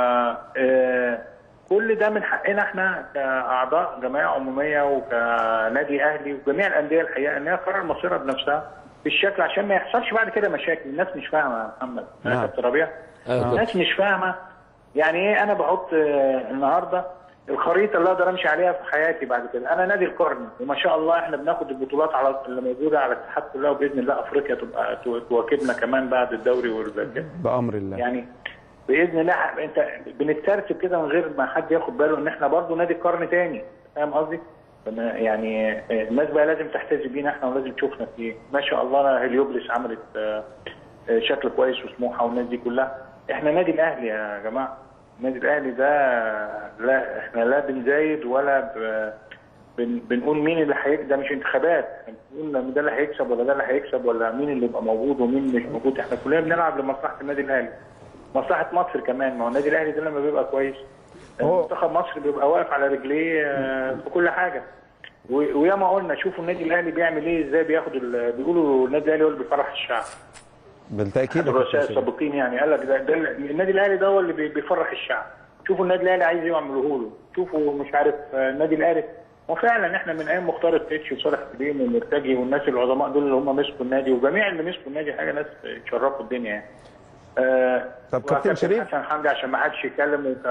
آه، كل ده من حقنا احنا كأعضاء جمعية عمومية وكنادي أهلي وجميع الأندية الحقيقة إن هي تقرر مصيرها بنفسها بالشكل عشان ما يحصلش بعد كده مشاكل الناس مش فاهمة يا محمد نعم. أنا كابتن ربيع أيوة كابتن. الناس مش فاهمة يعني إيه أنا بحط آه، النهاردة الخريطة اللي أقدر أمشي عليها في حياتي بعد كده أنا نادي القرن وما شاء الله إحنا بناخد البطولات على اللي موجودة على الاتحاد كلها وبإذن الله أفريقيا تبقى تو- تواكبنا كمان بعد الدوري والكده بامر الله يعني باذن الله ح- انت بنترتب كده من غير ما حد ياخد باله ان احنا برضو نادي قرن تاني فاهم قصدي؟ فما- يعني آه، الناس بقى لازم تحتذي بينا احنا ولازم تشوفنا فيه ما شاء الله هليوبلس عملت آه، آه، شكل كويس وسموحه والناس دي كلها احنا نادي الاهلي يا جماعه النادي الاهلي ده لا احنا لا بنزايد ولا ب... بن... بنقول مين اللي هيكسب ده مش انتخابات بنقول ده اللي هيكسب ولا ده اللي هيكسب ولا مين اللي يبقى موجود ومين مش موجود احنا كلنا بنلعب لمصلحه النادي الاهلي مصلحه مصر كمان ما هو النادي الاهلي ده لما بيبقى كويس هو- منتخب مصر بيبقى واقف على رجليه آه، في كل حاجه و- وياما قلنا شوفوا النادي الاهلي بيعمل ايه ازاي بياخد ال- بيقولوا النادي الاهلي هو اللي بيفرح الشعب بالتاكيد يا الرؤساء كابتن شريف. السابقين يعني قال لك ده, ده النادي الاهلي ده هو اللي بي- بيفرح الشعب شوفوا النادي الاهلي عايز ايه يعملوه له شوفوا مش عارف آه، النادي الاهلي وفعلا احنا من ايام مختار التتش وصالح سليم ومرتجي والناس العظماء دول اللي هم مسكوا النادي وجميع اللي مسكوا النادي حاجه ناس تشرفوا الدنيا يعني آه طب كابتن شريف؟ حسن حمدي عشان ما حدش يتكلم وك...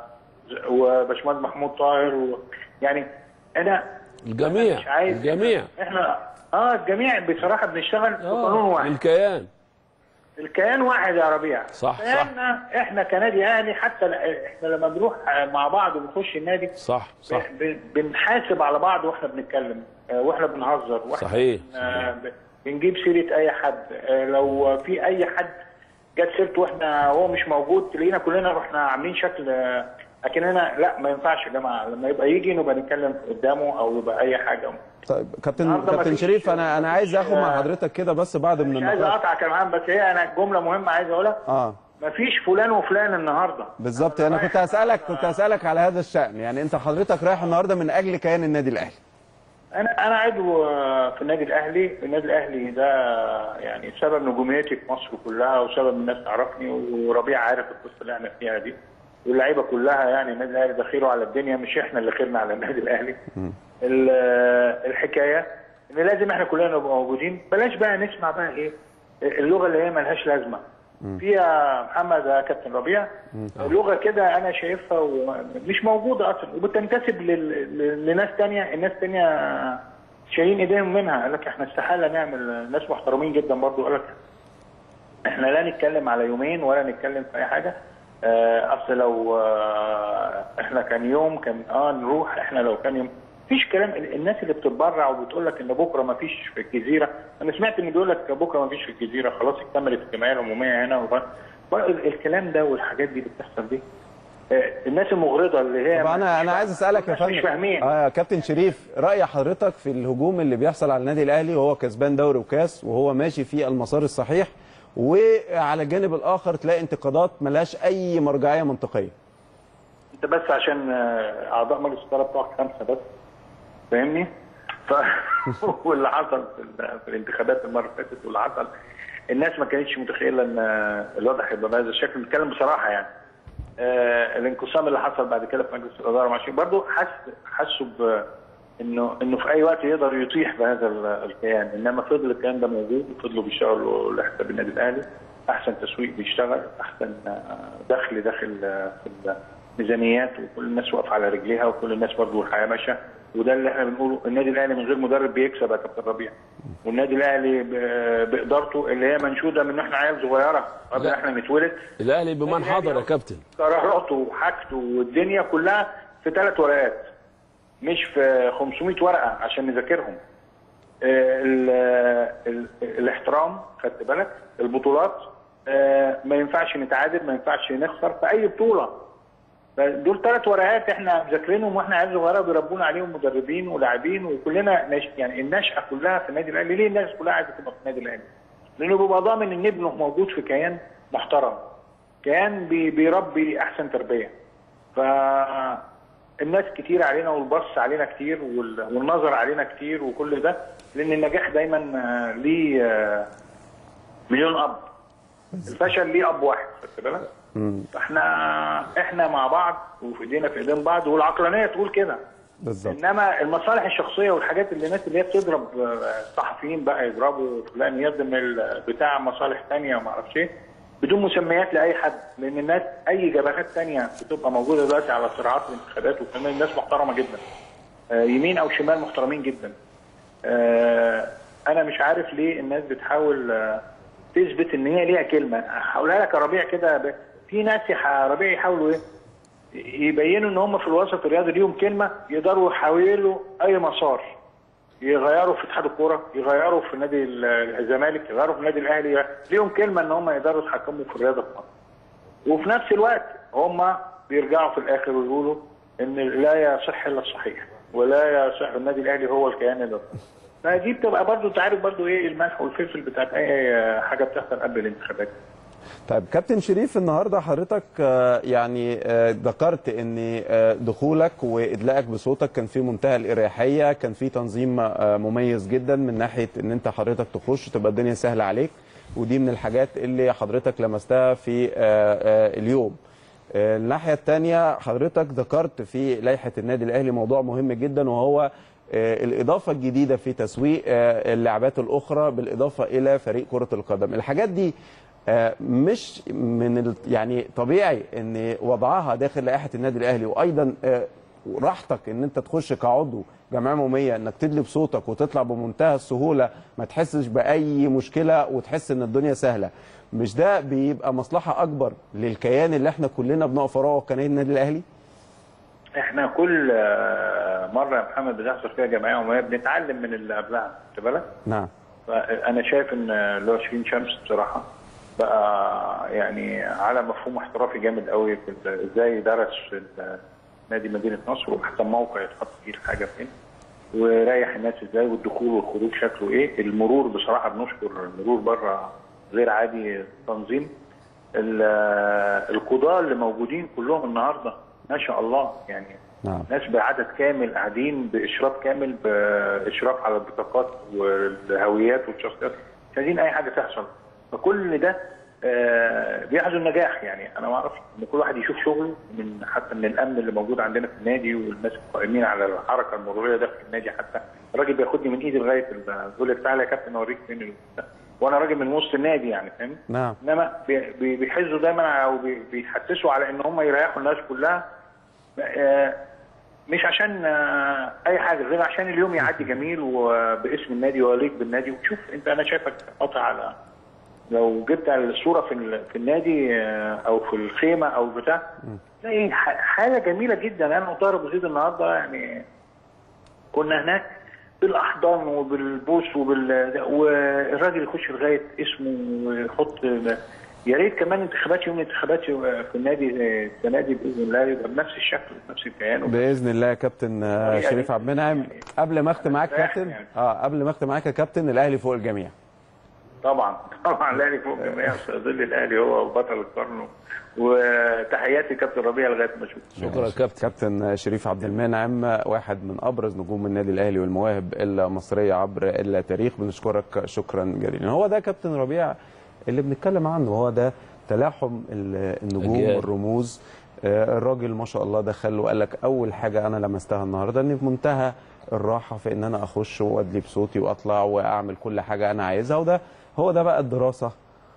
وباشمهندس محمود طاهر و... يعني انا الجميع مش عايز الجميع احنا اه الجميع بصراحه بنشتغل في قانون اه واحد الكيان الكيان واحد يا ربيع صح، صح. احنا احنا كنادي اهلي حتى ل- احنا لما بنروح مع بعض وبنخش النادي صح صح ب- بنحاسب على بعض واحنا بنتكلم آه، واحنا بنهزر واحنا صحيح، بن- آه، ب- بنجيب سيره اي حد آه، لو في اي حد جت سيرته واحنا هو مش موجود تلاقينا كلنا رحنا عاملين شكل آه، اكننا لا ما ينفعش يا جماعه لما يبقى يجي نبقى نتكلم قدامه او يبقى اي حاجه طيب كابتن النهارده كابتن مفيش- شريف انا انا عايز اخد مع آه، حضرتك كده بس بعض من مش عايز النقاط اقطعك يا معلم بس هي انا جمله مهمه عايز اقولها اه مفيش فلان وفلان النهارده بالظبط انا كنت هسالك كنت هسالك على هذا الشان يعني انت حضرتك رايح النهارده من اجل كيان النادي الاهلي انا انا عضو آه، في النادي الاهلي النادي الاهلي ده يعني سبب نجوميتي في مصر كلها وسبب الناس تعرفني وربيع عارف القصه اللي احنا فيها دي واللعيبه كلها يعني النادي الاهلي ده خيره على الدنيا مش احنا اللي خيرنا على النادي الاهلي ال- آه، الحكايه ان لازم احنا كلنا نبقى موجودين بلاش بقى نسمع بقى ايه اللغه اللي هي ملهاش لازمه في يا محمد يا كابتن ربيع لغه كده انا شايفها ومش موجوده اصلا وبتنتسب لل- لل- لناس تانية الناس تانية شايلين ايديهم منها قال لك احنا استحاله نعمل ناس محترمين جدا برضو قال لك احنا لا نتكلم على يومين ولا نتكلم في اي حاجه آه، اصل لو آه، احنا كان يوم كان اه نروح احنا لو كان يوم مفيش كلام الناس اللي بتتبرع وبتقول لك ان بكره ما فيش في الجزيره انا سمعت ان بيقول لك بكره ما فيش في الجزيره خلاص اكتملت الجمعيه العموميه هنا وب... الكلام ده والحاجات دي اللي بتحصل دي آه، الناس المغرضه اللي هي طب انا انا عايز اسالك يا الناس مش فندم فاهمين اه يا كابتن شريف راي حضرتك في الهجوم اللي بيحصل على النادي الاهلي وهو كسبان دوري وكاس وهو ماشي في المسار الصحيح وعلى الجانب الاخر تلاقي انتقادات ملهاش اي مرجعيه منطقيه انت بس عشان آه، اعضاء مجلس الاداره بتوعك خمسه بس فاهمني؟ ف... واللي حصل في, ال- في الانتخابات المره اللي فاتت واللي حصل الناس ما كانتش متخيله ان آه، الوضع هيبقى بهذا الشكل بنتكلم بصراحه يعني آه الانقسام اللي حصل بعد كده في مجلس الاداره مع برضه حس حسوا ب انه انه في اي وقت يقدر يطيح بهذا ال- الكيان انما فضل الكيان ده موجود وفضلوا بيشتغلوا لحساب النادي الاهلي احسن تسويق بيشتغل احسن آه، دخل داخل آه، في الميزانيات وكل الناس واقفه على رجليها وكل الناس برضه الحياه ماشيه وده اللي احنا بنقوله النادي الاهلي من غير مدرب بيكسب يا كابتن ربيع والنادي الاهلي ب- بادارته اللي هي منشوده من احنا عيال صغيره قبل لا. احنا نتولد الاهلي بمن حضر يا كابتن قراراته وحاجته والدنيا كلها في ثلاث ورقات مش في 500 ورقه عشان نذاكرهم آه، ال- ال- الاحترام خدت بالك البطولات آه، ما ينفعش نتعادل ما ينفعش نخسر في اي بطوله دول ثلاث ورقات احنا مذاكرينهم واحنا عيال صغيره بيربونا عليهم مدربين ولاعبين وكلنا نش... يعني النشأه كلها في النادي الاهلي ليه الناس كلها عايزه تبقى في النادي الاهلي؟ لانه بيبقى ضامن ان ابنه موجود في كيان محترم كيان بي... بيربي احسن تربيه ف الناس كتير علينا والبص علينا كتير وال... والنظر علينا كتير وكل ده لان النجاح دايما آه، ليه آه، مليون اب الفشل ليه اب واحد خدت بالك؟ فاحنا احنا مع بعض وفي ايدينا في ايدين بعض والعقلانيه تقول كده بالظبط انما المصالح الشخصيه والحاجات اللي الناس اللي هي بتضرب آه، الصحفيين بقى يضربوا فلان يخدم ال- بتاع مصالح تانية وما اعرفش ايه بدون مسميات لاي حد لان الناس اي جبهات تانية بتبقى موجوده دلوقتي على صراعات الانتخابات وكمان الناس محترمه جدا آه، يمين او شمال محترمين جدا آه، انا مش عارف ليه الناس بتحاول آه، تثبت ان هي ليها كلمه هقولها لك يا ربيع كده ب- في ناس يا ربيع يحاولوا ايه يبينوا ان هم في الوسط الرياضي ليهم كلمه يقدروا يحولوا اي مسار يغيروا في اتحاد الكوره يغيروا في نادي ال- الزمالك يغيروا في النادي الاهلي ليهم كلمه ان هم يقدروا يتحكموا في الرياضه في مصر وفي نفس الوقت هم بيرجعوا في الاخر ويقولوا ان لا يصح الا الصحيح ولا يصح النادي الاهلي هو الكيان اللي فدي بتبقى برضو انت عارف برضو ايه الملح والفلفل بتاعت اي حاجه بتحصل قبل الانتخابات طيب كابتن شريف النهارده حضرتك آه، يعني آه، ذكرت ان آه، دخولك وادلائك بصوتك كان في منتهى الاريحيه كان في تنظيم آه، مميز جدا من ناحيه ان انت حضرتك تخش تبقى الدنيا سهله عليك ودي من الحاجات اللي حضرتك لمستها في آه، آه، اليوم آه، الناحيه الثانيه حضرتك ذكرت في لائحه النادي الاهلي موضوع مهم جدا وهو آه، الاضافه الجديده في تسويق آه، اللعبات الاخرى بالاضافه الى فريق كره القدم الحاجات دي آه، مش من ال... يعني طبيعي ان وضعها داخل لائحه النادي الاهلي وايضا آه، راحتك ان انت تخش كعضو جمعيه عموميه انك تدلي بصوتك وتطلع بمنتهى السهوله ما تحسش باي مشكله وتحس ان الدنيا سهله مش ده بيبقى مصلحه اكبر للكيان اللي احنا كلنا بنقف وراه كنادي النادي الاهلي احنا كل آه، مره يا محمد بتحصل فيها جمعيه عموميه بنتعلم من اللي قبلها خد بالك نعم انا شايف ان اللي هو شيرين شمس بصراحه بقى يعني على مفهوم احترافي جامد قوي في ال- ازاي درس في ال- نادي مدينه نصر وحتى الموقع يتحط فيه الحاجه فين ورايح الناس ازاي والدخول والخروج شكله ايه المرور بصراحه بنشكر المرور بره غير عادي تنظيم ال- القضاه اللي موجودين كلهم النهارده ما شاء الله يعني نعم ناس بعدد كامل قاعدين باشراف كامل باشراف على البطاقات والهويات والشخصيات مش عايزين اي حاجه تحصل فكل ده آه، بيحظوا النجاح يعني انا ما اعرفش ان كل واحد يشوف شغله من حتى من الامن اللي موجود عندنا في النادي والناس القائمين على الحركه المروريه داخل النادي حتى الراجل بياخدني من ايدي لغايه ال- بيقول لي تعالى يا كابتن اوريك فين ال- وانا راجل من وسط النادي يعني فاهم نعم انما بي- بي- بيحزوا دايما او بي- بيحسسوا على ان هم يريحوا الناس كلها آه، مش عشان آه، اي حاجه غير عشان اليوم يعدي جميل وباسم النادي ويليق بالنادي وشوف انت انا شايفك قاطع على لو جبت الصوره في ال- في النادي آه، او في الخيمه او بتاع تلاقي ح- حاجه جميله جدا انا وطاهر ابو زيد النهارده يعني كنا هناك بالاحضان وبالبوس وبال والراجل يخش لغايه اسمه ويحط يا ريت كمان انتخابات يوم الانتخابات في النادي السنه دي باذن الله يبقى بنفس الشكل وبنفس الكيان باذن الله يا كابتن آه، يعني- شريف عبد المنعم قبل ما اختم معاك يعني- كابتن اه قبل ما اختم معاك يا كابتن الاهلي فوق الجميع طبعا طبعا الاهلي فوق الجميع ظل الاهلي هو بطل القرن وتحياتي كابتن ربيع لغايه ما اشوفك شكرا يا كابتن كابتن شريف عبد المنعم واحد من ابرز نجوم النادي الاهلي والمواهب المصريه عبر التاريخ بنشكرك شكرا جزيلا هو ده كابتن ربيع اللي بنتكلم عنه هو ده تلاحم ال- النجوم أجيال. والرموز آه، الراجل ما شاء الله دخل وقال لك اول حاجه انا لمستها النهارده اني في منتهى الراحه في ان انا اخش وادلي بصوتي واطلع واعمل كل حاجه انا عايزها وده هو ده بقى الدراسه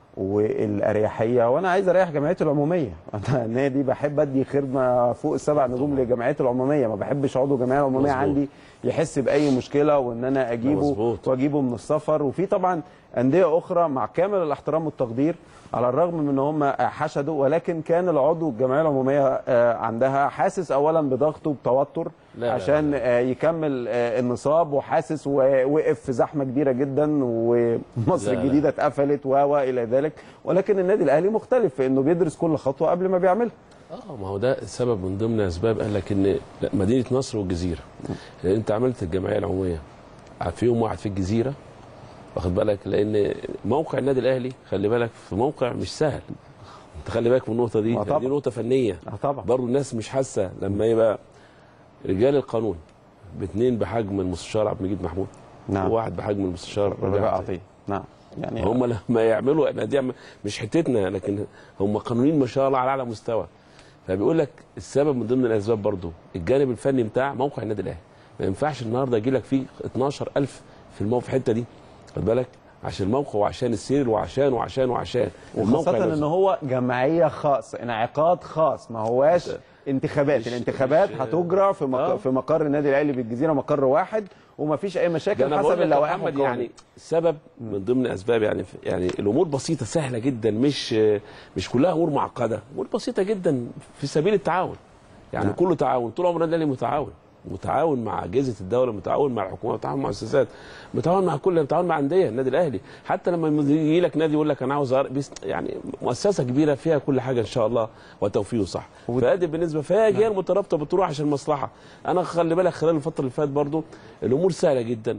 والاريحيه وانا عايز اريح جمعيتي العموميه انا نادي بحب ادي خدمه فوق السبع نجوم لجمعيتي العموميه ما بحبش عضو جمعيه عموميه مظبوط. عندي يحس باي مشكله وان انا اجيبه مظبوط. واجيبه من السفر وفي طبعا انديه اخرى مع كامل الاحترام والتقدير على الرغم من ان هم حشدوا ولكن كان العضو الجمعيه العموميه آه، عندها حاسس اولا بضغط وبتوتر لا، لا، عشان آه، يكمل آه، النصاب وحاسس ووقف في زحمه كبيره جدا ومصر لا، لا. الجديده اتقفلت و و الى ذلك ولكن النادي الاهلي مختلف في انه بيدرس كل خطوه قبل ما بيعملها اه ما هو ده سبب من ضمن اسباب قال لك ان لا مدينه نصر والجزيره لان انت عملت الجمعيه العموميه قعد في يوم واحد في الجزيره واخد بالك لان موقع النادي الاهلي خلي بالك في موقع مش سهل انت خلي بالك من النقطه دي آه طبعا. دي نقطه فنيه اه طبعا برضه الناس مش حاسه لما يبقى رجال القانون باثنين بحجم المستشار عبد المجيد محمود نعم. وواحد بحجم المستشار ربيع ربيع عطيه نعم يعني هم لما يعملوا احنا دي عم- مش حتتنا لكن هم قانونيين ما شاء الله على اعلى مستوى فبيقول لك السبب من ضمن الاسباب برضو الجانب الفني بتاع موقع النادي الاهلي ما ينفعش النهارده يجي لك فيه 12000 في الموقع في الحته دي خد بالك عشان الموقع وعشان السير وعشان وعشان وعشان الموقع وخاصة ان نفسه. هو جمعية خاص انعقاد خاص ما هواش انتخابات مش- الانتخابات مش- هتجرى في مق... آه. في مقر النادي الاهلي بالجزيره مقر واحد ومفيش اي ده مشاكل انا حسب بقول لك يا اللوائح محمد والقوانين. يعني سبب من ضمن اسباب يعني يعني الامور بسيطه سهله جدا مش مش كلها امور معقده امور بسيطه جدا في سبيل التعاون يعني نعم. كله تعاون طول عمرنا الاهلي متعاون متعاون مع اجهزه الدوله متعاون مع الحكومه متعاون مع المؤسسات متعاون مع كل متعاون مع انديه النادي الاهلي حتى لما يجي لك نادي يقول لك انا عاوز أر- بيس- يعني مؤسسه كبيره فيها كل حاجه ان شاء الله وتوفيقه صح ود- فادي بالنسبه فهي اجيال مترابطه بتروح عشان مصلحه انا خلي بالك خلال الفتره اللي فاتت برضو الامور سهله جدا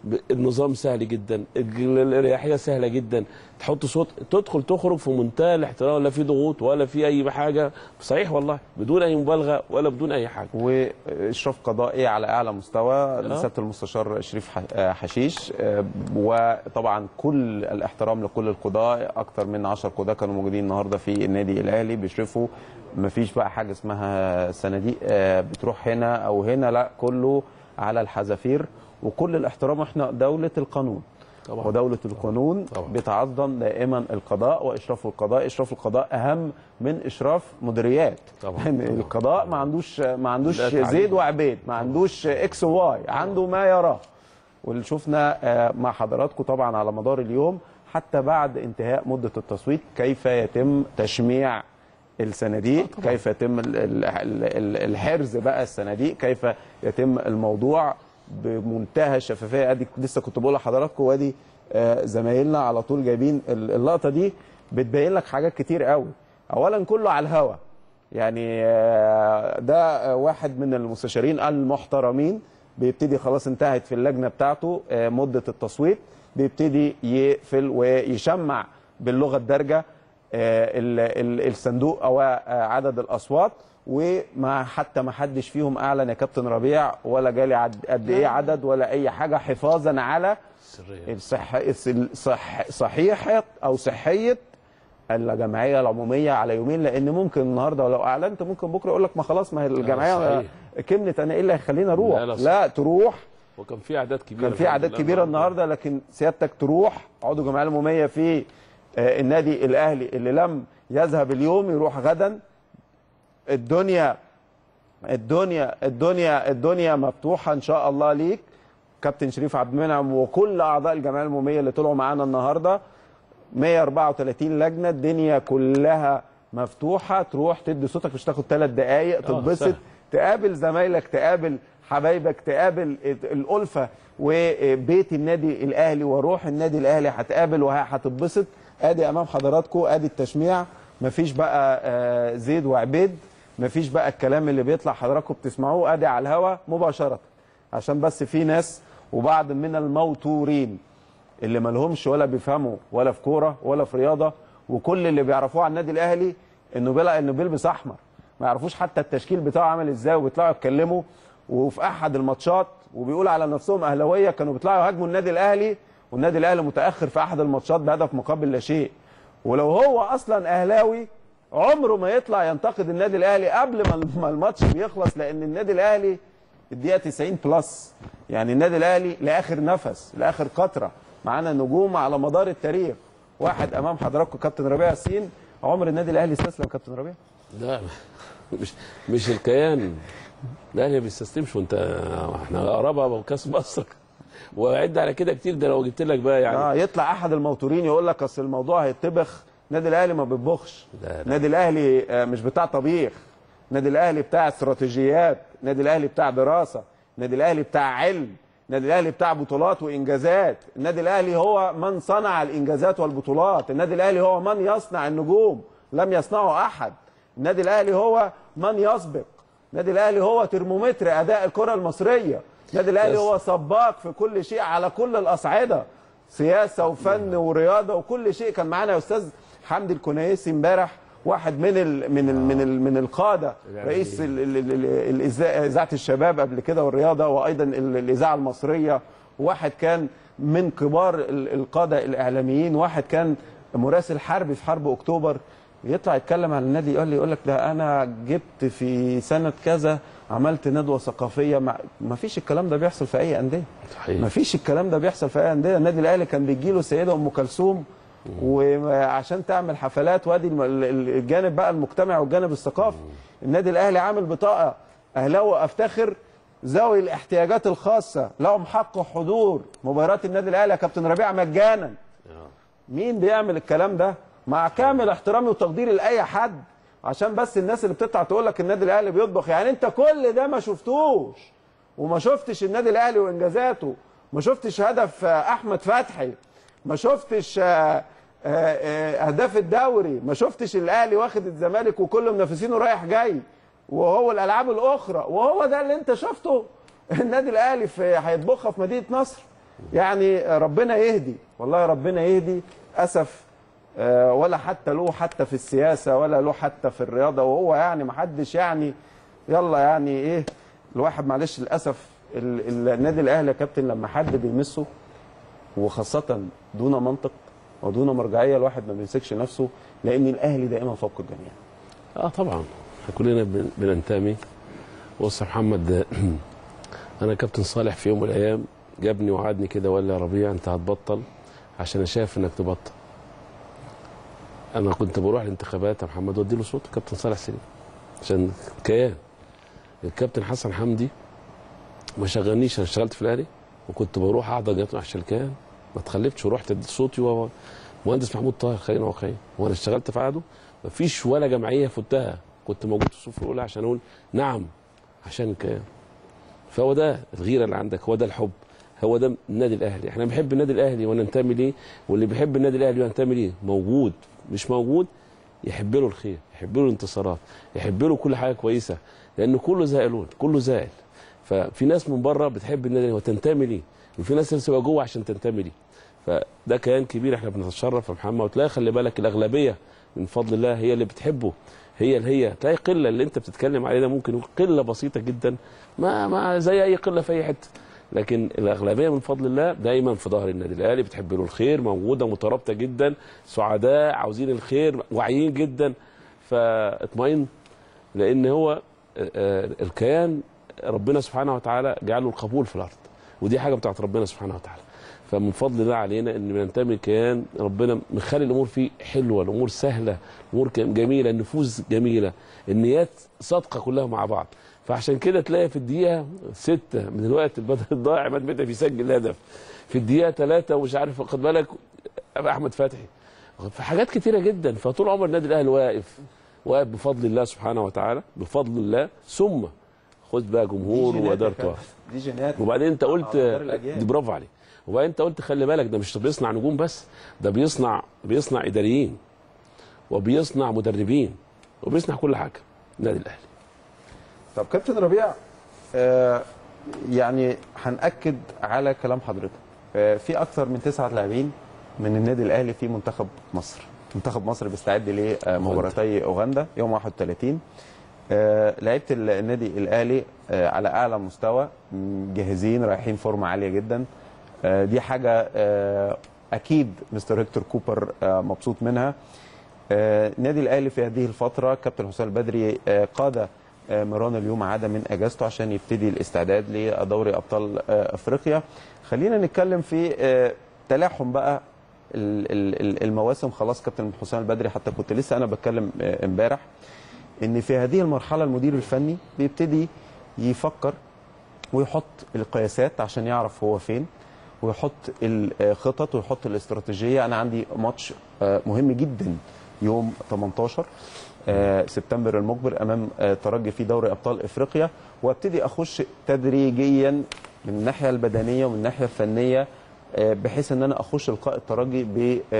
ب- النظام سهل جدا الج- الاريحيه سهله جدا تحط صوت تدخل تخرج في منتهى الاحترام لا في ضغوط ولا في اي حاجه صحيح والله بدون اي مبالغه ولا بدون اي حاجه واشراف قضائي على اعلى مستوى لسياده المستشار شريف ح- آه، حشيش آه، وطبعا كل الاحترام لكل القضاء اكثر من 10 قضاة كانوا موجودين النهارده في النادي الاهلي بيشرفوا مفيش بقى حاجه اسمها صناديق آه، بتروح هنا او هنا لا كله على الحذافير وكل الاحترام احنا دوله القانون طبعا. ودولة القانون طبعا. بتعظم دائما القضاء واشراف القضاء اشراف القضاء اهم من اشراف مديريات طبعا. يعني طبعا. القضاء ما عندوش ما عندوش لا تعليم. زيد وعبيد ما عندوش اكس وواي عنده ما يراه واللي شفنا آه، مع حضراتكم طبعا على مدار اليوم حتى بعد انتهاء مده التصويت كيف يتم تشميع الصناديق كيف يتم ال- ال- ال- الحرز بقى الصناديق كيف يتم الموضوع بمنتهى الشفافيه ادي لسه كنت بقول لحضراتكم وادي آه، زمايلنا على طول جايبين ال- اللقطه دي بتبين لك حاجات كتير قوي اولا كله على الهوا يعني آه، ده آه، واحد من المستشارين المحترمين بيبتدي خلاص انتهت في اللجنه بتاعته آه، مده التصويت بيبتدي يقفل ويشمع باللغه الدارجه آه، ال- ال- الصندوق او آه، عدد الاصوات وما حتى ما حدش فيهم اعلن يا كابتن ربيع ولا جالي عد- قد ايه عدد ولا اي حاجه حفاظا على سريه الصح... الصح... صحيحه او صحيه الجمعيه العموميه على يومين لان ممكن النهارده لو اعلنت ممكن بكره يقول لك ما خلاص ما هي الجمعيه صحيح. كملت انا ايه اللي هيخليني اروح لا، لا, لا، لا تروح وكان في اعداد كبيره كان في الحمد اعداد لله كبيره النهارده لكن سيادتك تروح عضو الجمعيه العموميه في آه، النادي الاهلي اللي لم يذهب اليوم يروح غدا الدنيا الدنيا الدنيا الدنيا مفتوحه ان شاء الله ليك كابتن شريف عبد المنعم وكل اعضاء الجمعيه العموميه اللي طلعوا معانا النهارده 134 لجنه الدنيا كلها مفتوحه تروح تدي صوتك مش تاخد ثلاث دقائق تتبسط سهل. تقابل زمايلك تقابل حبايبك تقابل الألفة وبيت النادي الأهلي وروح النادي الأهلي هتقابل وهتتبسط ادي امام حضراتكم ادي التشميع مفيش بقى آه، زيد وعبيد مفيش بقى الكلام اللي بيطلع حضراتكم بتسمعوه ادي على الهوا مباشرة عشان بس في ناس وبعض من الموتورين اللي مالهمش ولا بيفهموا ولا في كوره ولا في رياضه وكل اللي بيعرفوه عن النادي الاهلي انه بيلع انه بيلبس احمر ما يعرفوش حتى التشكيل بتاعه عامل ازاي وبيطلعوا يتكلموا وفي احد الماتشات وبيقول على نفسهم اهلاويه كانوا بيطلعوا يهاجموا النادي الاهلي والنادي الاهلي متاخر في احد الماتشات بهدف مقابل لا شيء ولو هو اصلا اهلاوي عمره ما يطلع ينتقد النادي الاهلي قبل ما- ما الماتش بيخلص لان النادي الاهلي الدقيقه 90 بلس يعني النادي الاهلي لاخر نفس لاخر قطره معانا نجوم على مدار التاريخ واحد امام حضراتكم كابتن ربيع ياسين عمر النادي الاهلي استسلم كابتن ربيع لا مش مش الكيان الاهلي ما بيستسلمش وانت احنا قرابه وكاس مصر وعد على كده كتير ده لو جبت لك بقى يعني اه يطلع احد الموتورين يقول لك اصل الموضوع هيطبخ النادي الاهلي ما بيطبخش لا، لا. النادي الاهلي آه، مش بتاع طبيخ النادي الاهلي بتاع استراتيجيات النادي الاهلي بتاع دراسه النادي الاهلي بتاع علم النادي الاهلي بتاع بطولات وانجازات النادي الاهلي هو من صنع الانجازات والبطولات النادي الاهلي هو من يصنع النجوم لم يصنعه احد النادي الاهلي هو من يسبق النادي الاهلي هو ترمومتر اداء الكره المصريه النادي الاهلي بس. هو سباق في كل شيء على كل الاصعده سياسه وفن ورياضه وكل شيء كان معانا يا استاذ حمدي الكنيسي امبارح واحد من ال من ال من ال من القاده رئيس ال- ال- ال- ال- الإذاعة- اذاعه الشباب قبل كده والرياضه وايضا ال- الاذاعه المصريه واحد كان من كبار ال- القاده الاعلاميين واحد كان مراسل حربي في حرب اكتوبر يطلع يتكلم عن النادي يقول لي يقول لك ده انا جبت في سنه كذا عملت ندوه ثقافيه مع ما فيش الكلام ده بيحصل في اي انديه صحيح. ما فيش الكلام ده بيحصل في اي انديه النادي الاهلي كان بيجي له السيده ام كلثوم وعشان تعمل حفلات وادي الم- ال- ال- الجانب بقى المجتمع والجانب الثقافي النادي الاهلي عامل بطاقه اهلاوي افتخر ذوي الاحتياجات الخاصه لهم حق حضور مباريات النادي الاهلي يا كابتن ربيع مجانا مين بيعمل الكلام ده مع كامل احترامي وتقديري لاي حد عشان بس الناس اللي بتطلع تقول لك النادي الاهلي بيطبخ يعني انت كل ده ما شفتوش وما شفتش النادي الاهلي وانجازاته ما شفتش هدف آه، احمد فتحي ما شفتش آه، آه، آه، اهداف الدوري ما شفتش الاهلي واخد الزمالك وكل منافسينه رايح جاي وهو الالعاب الاخرى وهو ده اللي انت شفته النادي الاهلي في هيطبخها في مدينه نصر يعني ربنا يهدي والله ربنا يهدي اسف آه، ولا حتى له حتى في السياسه ولا له حتى في الرياضه وهو يعني ما حدش يعني يلا يعني ايه الواحد معلش للاسف ال- ال- النادي الاهلي يا كابتن لما حد بيمسه وخاصه دون منطق ودون مرجعيه الواحد ما بيمسكش نفسه لان الاهلي دائما فوق الجميع اه طبعا احنا كلنا بن- بننتمي بص يا محمد انا كابتن صالح في يوم من الايام جابني وعدني كده وقال لي يا ربيع انت هتبطل عشان انا شايف انك تبطل انا كنت بروح الانتخابات يا محمد وادي له صوت كابتن صالح سليم عشان كيان الكابتن حسن حمدي ما شغلنيش انا اشتغلت في الاهلي وكنت بروح احضر جامعه عشان الكيان ما اتخلفتش ورحت اديت صوتي و مهندس محمود طاهر خلينا واقعيين وانا اشتغلت في عاده مفيش ولا جمعيه فتها كنت موجود في الصف الاولى عشان اقول نعم عشان الكيان فهو ده الغيره اللي عندك هو ده الحب هو ده النادي الاهلي احنا بنحب النادي الاهلي وننتمي ليه واللي بيحب النادي الاهلي وينتمي ليه موجود مش موجود يحب له الخير يحب له الانتصارات يحب له كل حاجه كويسه لان كله زائلون كله زائل ففي ناس من بره بتحب النادي الاهلي وتنتمي ليه وفي ناس لسه جوه عشان تنتمي ليه فده كيان كبير احنا بنتشرف يا محمد وتلاقي خلي بالك الاغلبيه من فضل الله هي اللي بتحبه هي اللي هي تلاقي قله اللي انت بتتكلم عليه ده ممكن يكون قله بسيطه جدا ما ما زي اي قله في اي حته لكن الاغلبيه من فضل الله دايما في ظهر النادي الاهلي بتحب له الخير موجوده مترابطه جدا سعداء عاوزين الخير واعيين جدا فاطمئن لان هو آه، آه، الكيان ربنا سبحانه وتعالى جعله القبول في الارض ودي حاجه بتاعت ربنا سبحانه وتعالى فمن فضل الله علينا ان بننتمي لكيان ربنا مخلي الامور فيه حلوه الامور سهله الامور ك- جميله النفوس جميله النيات صادقه كلها مع بعض فعشان كده تلاقي في الدقيقه ستة من الوقت البدل الضائع عماد متعب يسجل هدف في الدقيقه ثلاثة ومش عارف خد بالك احمد فتحي في حاجات كتيره جدا فطول عمر النادي الاهلي واقف واقف بفضل الله سبحانه وتعالى بفضل الله ثم خد بقى جمهور وادارته دي جينات وبعدين انت قلت على مدار الأجيال. دي برافو عليك وبعدين انت قلت خلي بالك ده مش بيصنع نجوم بس ده بيصنع بيصنع اداريين وبيصنع مدربين وبيصنع كل حاجه النادي الاهلي طب كابتن ربيع آه يعني هنأكد على كلام حضرتك آه في أكثر من تسعة لاعبين من النادي الأهلي في منتخب مصر منتخب مصر بيستعد لمباراتي أوغندا يوم 31 آه لعيبة النادي الأهلي آه على أعلى مستوى م، جاهزين رايحين فورمة عالية جدا آه دي حاجة آه أكيد مستر هيكتور كوبر آه مبسوط منها آه، النادي الاهلي في هذه الفتره كابتن حسام البدري آه، قاد آه، ميران اليوم عاد من اجازته عشان يبتدي الاستعداد لدوري ابطال آه، افريقيا خلينا نتكلم في آه، تلاحم بقى ال- ال- ال- المواسم خلاص كابتن حسام البدري حتى كنت لسه انا بتكلم آه، امبارح ان في هذه المرحله المدير الفني بيبتدي يفكر ويحط القياسات عشان يعرف هو فين ويحط الخطط ويحط الاستراتيجيه انا عندي ماتش آه، مهم جدا يوم 18 آه، سبتمبر المقبل امام آه، ترجي في دوري ابطال افريقيا وابتدي اخش تدريجيا من الناحيه البدنيه ومن الناحيه الفنيه آه، بحيث ان انا اخش لقاء الترجي ب 100%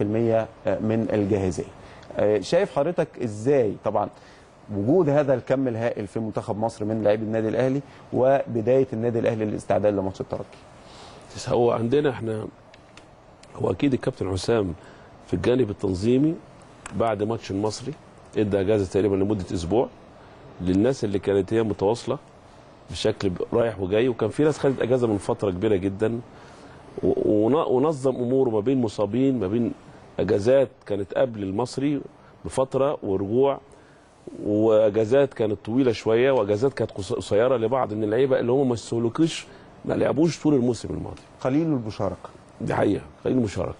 من الجاهزيه. آه، شايف حضرتك ازاي طبعا وجود هذا الكم الهائل في منتخب مصر من لاعبي النادي الاهلي وبدايه النادي الاهلي للاستعداد لماتش الترجي. بس هو عندنا احنا هو اكيد الكابتن حسام في الجانب التنظيمي بعد ماتش المصري ادى اجازه تقريبا لمده اسبوع للناس اللي كانت هي متواصله بشكل ب- رايح وجاي وكان في ناس خدت اجازه من فتره كبيره جدا و- ون- ونظم اموره ما بين مصابين ما بين اجازات كانت قبل المصري بفتره ورجوع واجازات كانت طويله شويه واجازات كانت قص- قصيره لبعض من اللعيبه اللي هم ما استهلكوش ما لعبوش طول الموسم الماضي قليل المشاركه. دي حقيقه خلينا المشاركه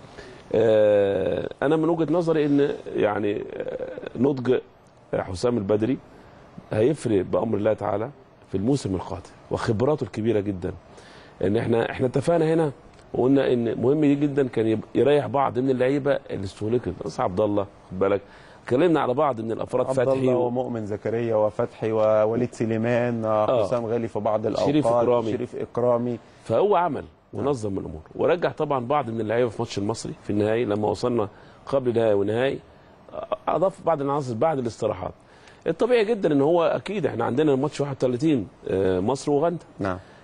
آه، انا من وجهه نظري ان يعني آه، نضج حسام البدري هيفرق بامر الله تعالى في الموسم القادم وخبراته الكبيره جدا ان احنا احنا اتفقنا هنا وقلنا ان مهم جدا كان يب- يريح بعض من اللعيبه اللي استهلكت بس عبد الله خد بالك اتكلمنا على بعض من الافراد عبد فتحي الله و- ومؤمن زكريا وفتحي ووليد سليمان آه، حسام غالي في بعض الاوقات شريف إكرامي. شريف اكرامي فهو عمل ونظم الامور ورجع طبعا بعض من اللعيبه في ماتش المصري في النهائي لما وصلنا قبل نهائي ونهائي اضاف بعض العناصر بعد الاستراحات الطبيعي جدا ان هو اكيد احنا عندنا الماتش 31 آه، مصر وغندا نعم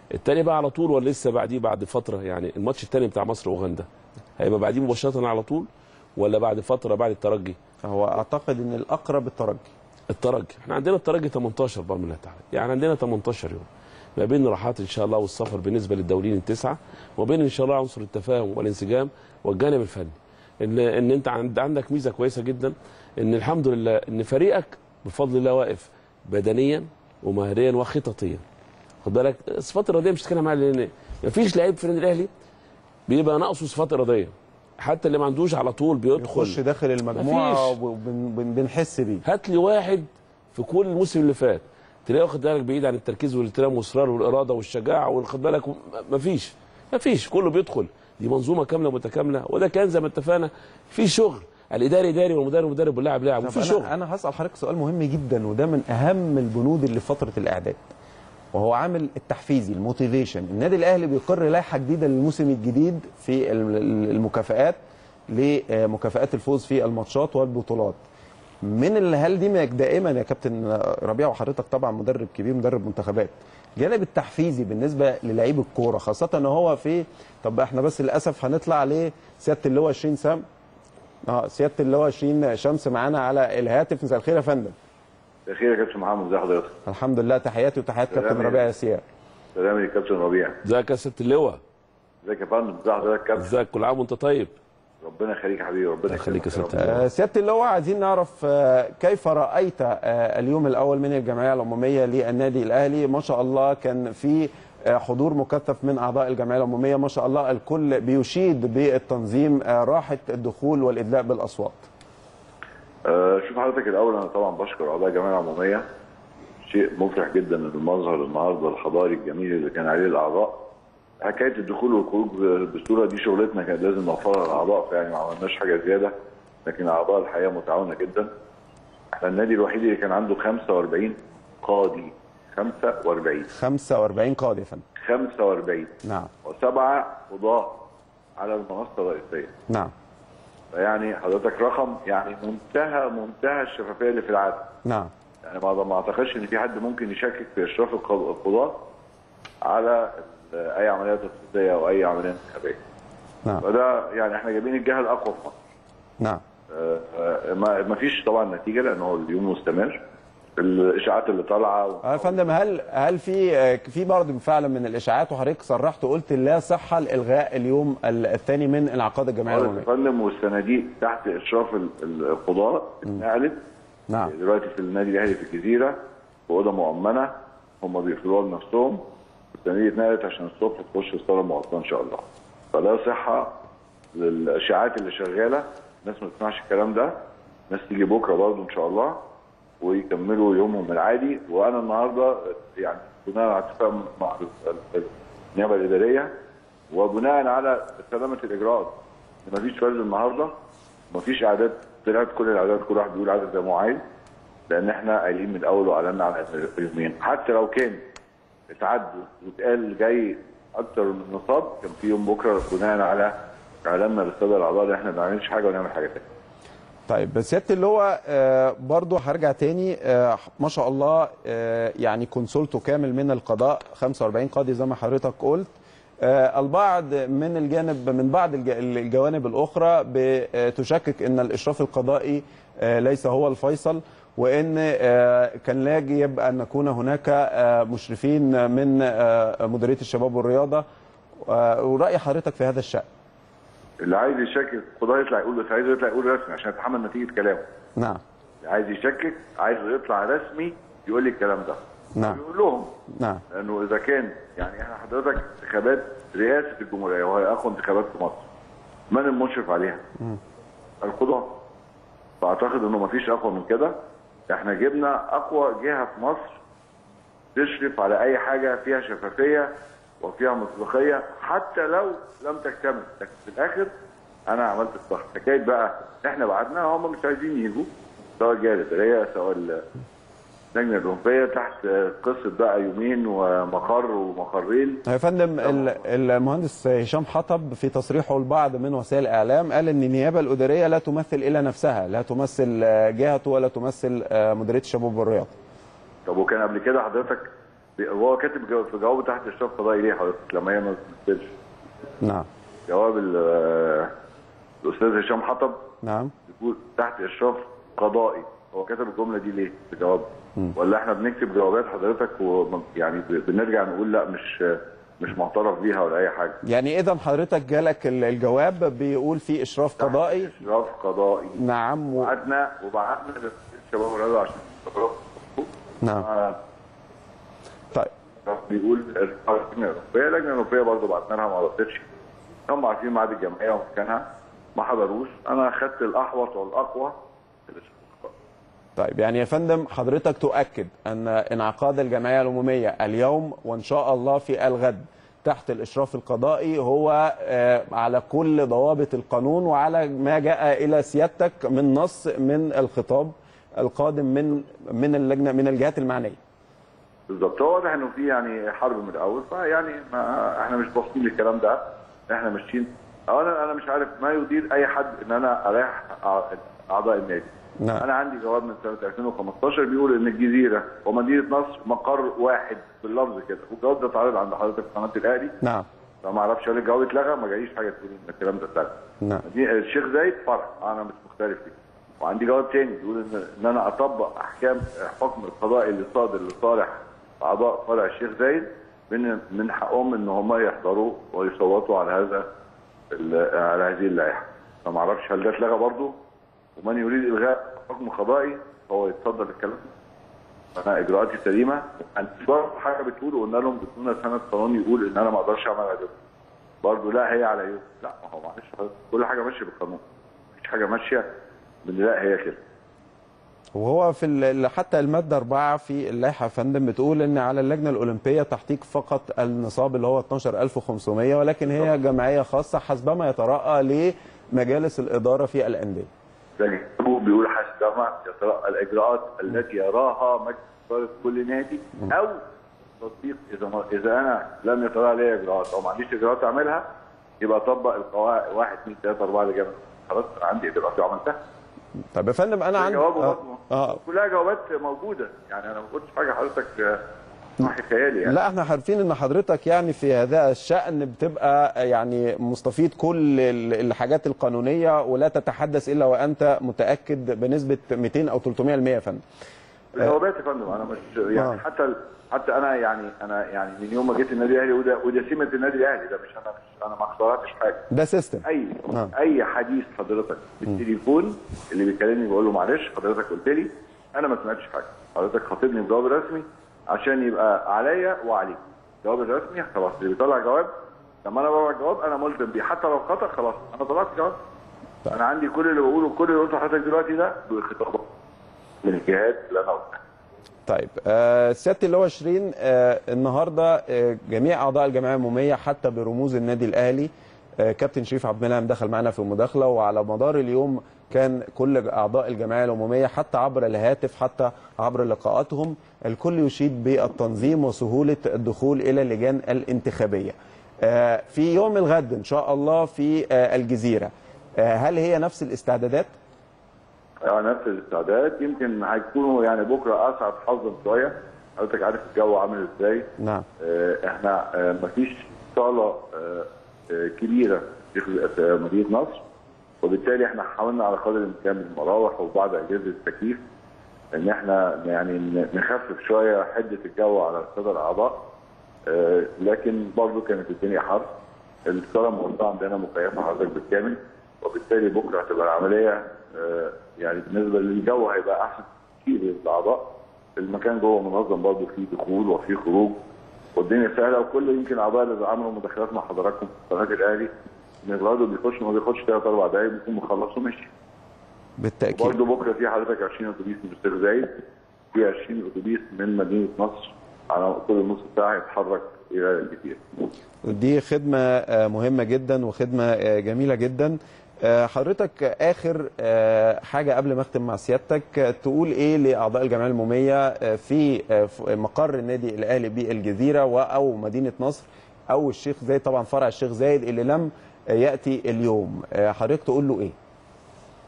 التاني بقى على طول ولا لسه بعديه بعد فتره يعني الماتش التاني بتاع مصر واوغندا هيبقى بعديه مباشره على طول ولا بعد فتره بعد الترجي هو اعتقد ان الاقرب الترجي الترجي احنا عندنا الترجي 18 باذن الله تعالى يعني عندنا 18 يوم ما بين راحات ان شاء الله والسفر بالنسبه للدوليين التسعه وبين ان شاء الله عنصر التفاهم والانسجام والجانب الفني ان ان انت عند عندك ميزه كويسه جدا ان الحمد لله ان فريقك بفضل الله واقف بدنيا ومهريا وخططيا خد بالك الصفات الرياضيه مش هتكلم عليها لان مفيش لعيب في النادي الاهلي بيبقى ناقصه صفات اراديه حتى اللي ما عندوش على طول بيدخل يخش داخل المجموعه مفيش. وبنحس بيه هات لي واحد في كل الموسم اللي فات تلاقيه واخد بالك بعيد عن التركيز والالتزام والاصرار والاراده والشجاعه واخد بالك و- مفيش مفيش كله بيدخل دي منظومه كامله متكامله وده كان زي ما اتفقنا في شغل الاداري داري والمدرب مدرب واللاعب لاعب طب وفي أنا, شغل انا هسال حضرتك سؤال مهم جدا وده من اهم البنود اللي في فتره الاعداد وهو عامل التحفيزي الموتيفيشن النادي الاهلي بيقر لائحه جديده للموسم الجديد في ال- ال- المكافآت لمكافآت الفوز في الماتشات والبطولات من اللي هل دي ما- دائما يا كابتن ربيع وحضرتك طبعا مدرب كبير مدرب منتخبات جانب التحفيزي بالنسبه للعيب الكوره خاصه ان هو في طب احنا بس للاسف هنطلع لسياده اللي هو 20 سام اه سياده اللي هو 20 شمس معانا على الهاتف مساء الخير يا فندم بخير يا كابتن محمد ازي حضرتك؟ الحمد لله تحياتي وتحيات كابتن سلام يا- ربيع ياسير سلام يا كابتن ربيع ازيك يا ست اللواء ازيك يا فندم ازي حضرتك كابتن ازيك كل عام وانت طيب ربنا يخليك يا حبيبي ربنا يخليك يا رب. ست آه، سياده اللواء عايزين نعرف آه، كيف رايت آه، اليوم الاول من الجمعيه العموميه للنادي الاهلي ما شاء الله كان في آه، حضور مكثف من اعضاء الجمعيه العموميه ما شاء الله الكل بيشيد بالتنظيم آه، راحه الدخول والادلاء بالاصوات آه شوف حضرتك الاول انا طبعا بشكر اعضاء الجمعيه العموميه شيء مفرح جدا ان المظهر النهارده الحضاري الجميل اللي كان عليه الاعضاء حكايه الدخول والخروج بسهوله دي شغلتنا كان لازم نوفرها للاعضاء فيعني ما عملناش حاجه زياده لكن اعضاء الحقيقه متعاونه جدا احنا النادي الوحيد اللي كان عنده 45 قاضي 45 45 قاضي يا فندم 45 نعم وسبعه قضاه على المنصه الرئيسيه نعم يعني حضرتك رقم يعني منتهى منتهى الشفافيه اللي في العالم نعم يعني ما ما اعتقدش ان في حد ممكن يشكك في اشراف الق- القضاه على ال- اي عمليه تفصيليه او اي عمليه انتخابيه نعم فده يعني احنا جايبين الجهه الاقوى في مصر نعم آه، آه، ما ما فيش طبعا نتيجه لان هو اليوم مستمر الاشاعات اللي طالعه آه، يا فندم هل هل في آه، في برضه فعلا من الاشاعات وحضرتك صرحت وقلت لا صحه لالغاء اليوم ال- الثاني من انعقاد الجمعيه قالت العموميه الفندم والصناديق تحت اشراف ال- ال- القضاه اتنقلت نعم دلوقتي في النادي الاهلي في الجزيره في اوضه مؤمنه هم بيقفلوها لنفسهم الصناديق اتنقلت عشان الصبح تخش الصاله المغطاه ان شاء الله فلا صحه للاشاعات اللي شغاله الناس ما تسمعش الكلام ده الناس تيجي بكره برضه ان شاء الله ويكملوا يومهم العادي وانا النهارده يعني بناء على اتفاق مع ال- ال- النيابه الاداريه وبناء على سلامه الاجراءات مفيش فرز النهارده مفيش اعداد طلعت كل الاعداد كل واحد بيقول عدد زي ما هو عايز لان احنا قايلين من الاول واعلنا على يومين حتى لو كان اتعد واتقال جاي اكتر من نصاب كان في يوم بكره بناء على اعلاننا للساده الاعضاء ان احنا ما نعملش حاجه ونعمل حاجه ثانيه طيب بس سياده اللي هو آه، برضه هرجع تاني آه، ما شاء الله آه، يعني كونسولته كامل من القضاء 45 قاضي زي ما حضرتك قلت آه، البعض من الجانب من بعض الج- الجوانب الاخرى بتشكك ان الاشراف القضائي آه، ليس هو الفيصل وان آه، كان لا يجب ان يكون هناك آه، مشرفين من آه، مديريه الشباب والرياضه آه، وراي حضرتك في هذا الشان اللي عايز يشكك القضاء يطلع يقول بس عايز يطلع يقول رسمي عشان يتحمل نتيجه كلامه نعم اللي عايز يشكك عايز يطلع رسمي يقول لي الكلام ده نعم يقول لهم نعم لانه اذا كان يعني احنا حضرتك انتخابات رئاسه الجمهوريه وهي اقوى انتخابات في مصر من المشرف عليها؟ القضاه فاعتقد انه مفيش اقوى من كده احنا جبنا اقوى جهه في مصر تشرف على اي حاجه فيها شفافيه وفيها مصداقيه حتى لو لم تكتمل لكن في الاخر انا عملت الصح حكايه بقى احنا بعدنا هم مش عايزين يجوا سواء الجهه الاداريه سواء اللجنه الاولمبيه تحت قصه بقى يومين ومقر ومقرين يا فندم ال- المهندس هشام حطب في تصريحه لبعض من وسائل الاعلام قال ان النيابه الاداريه لا تمثل الا نفسها لا تمثل آه، جهته ولا تمثل آه، مديريه الشباب والرياضه طب وكان قبل كده حضرتك بي- هو كاتب جو- في جوابه تحت اشراف قضائي ليه حضرتك لما هي ما بتمثلش نعم جواب ال- آه، الاستاذ هشام حطب نعم يقول تحت اشراف قضائي هو كتب الجمله دي ليه في جواب ولا احنا بنكتب جوابات حضرتك ويعني بنرجع نقول لا مش مش معترف بيها ولا اي حاجه يعني اذا حضرتك جالك ال- الجواب بيقول فيه اشراف قضائي اشراف قضائي نعم و... وبعتنا وبعتنا للشباب والرياضه عشان يستقروا. نعم آه، طيب بيقول اللجنه الاوروبيه اللجنه الاوروبيه برضه بعتنا لها ما ردتش هم عارفين ميعاد الجمعيه ومكانها ما حضروش انا خدت الاحوط والاقوى في الاشراف القضائي. طيب يعني يا فندم حضرتك تؤكد ان انعقاد الجمعيه العموميه اليوم وان شاء الله في الغد تحت الاشراف القضائي هو آه، على كل ضوابط القانون وعلى ما جاء الى سيادتك من نص من الخطاب القادم من من اللجنه من الجهات المعنيه. بالظبط هو واضح انه في يعني حرب من الاول فيعني ما احنا مش باصين للكلام ده احنا ماشيين اولا انا مش عارف ما يدير اي حد ان انا اريح أع- اعضاء النادي نعم. انا عندي جواب من سنه 2015 بيقول ان الجزيره ومدينه نصر مقر واحد باللفظ كده والجواب ده اتعرض عند حضرتك في قناه الاهلي نعم فما اعرفش هل الجواب اتلغى ما جايش حاجه تقول ان الكلام ده اتلغى نعم دي الشيخ زايد فرع انا مش مختلف فيه وعندي جواب تاني بيقول ان ان انا اطبق احكام حكم القضائي اللي صادر لصالح اعضاء فرع الشيخ زايد من من حقهم ان هم يحضروا ويصوتوا على هذا ال- على هذه اللائحه فما اعرفش هل ده اتلغى برضه ومن يريد الغاء حكم قضائي هو يتفضل الكلام انا اجراءاتي سليمه أنا برضه حاجه بتقول قلنا لهم بتقولنا سند قانون يقول ان انا ما اقدرش اعمل عدو برضه لا هي على يوم لا ما هو معلش حضرتك، كل حاجه ماشيه بالقانون مفيش حاجه ماشيه من لا هي كده وهو في ال- حتى الماده 4 في اللائحه يا فندم بتقول ان على اللجنه الاولمبيه تحقيق فقط النصاب اللي هو 12500 ولكن هي جمعيه خاصه حسبما يترأى لمجالس الاداره في الانديه. ده هو بيقول حسب يترأى الاجراءات التي يراها مجلس اداره كل نادي او تطبيق اذا ما اذا انا لم يترأى علي اجراءات او ما عنديش اجراءات اعملها يبقى اطبق القواعد 1 2 3 4 اللي جابها خلاص انا عندي اجراءات وعملتها طب يا فندم انا عندي جوابه آه. برضه اه كلها جوابات موجوده يعني انا ما قلتش حاجه حضرتك آه، وحي خيالي يعني لا احنا عارفين ان حضرتك يعني في هذا الشأن بتبقى يعني مستفيد كل ال- الحاجات القانونية ولا تتحدث الا وانت متأكد بنسبة 200 او 300% يا فندم. الجوابات يا فندم انا مش يعني آه. حتى حتى انا يعني انا يعني من يوم ما جيت النادي الاهلي وده وده سمه النادي الاهلي ده مش انا مش انا ما اخترعتش حاجه ده سيستم. اي آه. اي حديث حضرتك بالتليفون اللي بيكلمني بقول له معلش حضرتك قلت لي انا ما سمعتش حاجه حضرتك خاطبني بجواب رسمي عشان يبقى عليا وعليك الجواب الرسمي خلاص اللي بيطلع جواب لما انا بطلع جواب انا ملزم بيه حتى لو خطا خلاص انا طلعت جواب انا عندي كل اللي بقوله كل اللي قلته لحضرتك دلوقتي ده بخطابات من الجهات اللي انا قلتها طيب آه سياده اللواء شيرين آه النهارده آه جميع اعضاء الجمعيه العموميه حتى برموز النادي الاهلي آه كابتن شريف عبد المنعم دخل معنا في مداخله وعلى مدار اليوم كان كل اعضاء الجمعيه العموميه حتى عبر الهاتف حتى عبر لقاءاتهم الكل يشيد بالتنظيم وسهوله الدخول الى اللجان الانتخابيه. آه في يوم الغد ان شاء الله في آه الجزيره آه هل هي نفس الاستعدادات؟ يعني نفس الاستعداد يمكن هيكونوا يعني بكره اسعد حظا شويه حضرتك عارف الجو عامل ازاي نعم آه، احنا آه، مفيش صاله آه، آه، كبيره في في مدينه نصر وبالتالي احنا حاولنا على قدر الامكان من المراوح وبعض اجهزه التكييف ان احنا يعني ن- نخفف شويه حده الجو على الساده الاعضاء آه، لكن برضه كانت الدنيا حر الصاله الموزعه عندنا مكيفه حضرتك بالكامل وبالتالي بكره هتبقى العمليه آه، يعني بالنسبه للجو هيبقى احسن كتير للاعضاء المكان جوه منظم برضه فيه دخول وفيه خروج والدنيا سهله وكل يمكن اعضاء اللي عملوا مداخلات مع حضراتكم في قناه الاهلي ان الغرض بيخش ما بياخدش ثلاث اربع دقايق بيكون مخلص ومشي بالتاكيد برضه بكره في حضرتك 20 اتوبيس من الشيخ زايد في 20 اتوبيس من مدينه نصر على كل نص ساعه يتحرك الى الجزيره. دي خدمة آه، مهمة جدا وخدمة آه، جميلة جدا آه، حضرتك آخر آه، حاجة قبل ما أختم مع سيادتك آه، تقول إيه لأعضاء الجمعية العمومية آه، في آه، في مقر النادي الأهلي بالجزيرة و- أو مدينة نصر أو الشيخ زايد طبعا فرع الشيخ زايد اللي لم آه، يأتي اليوم آه، حضرتك تقول له إيه؟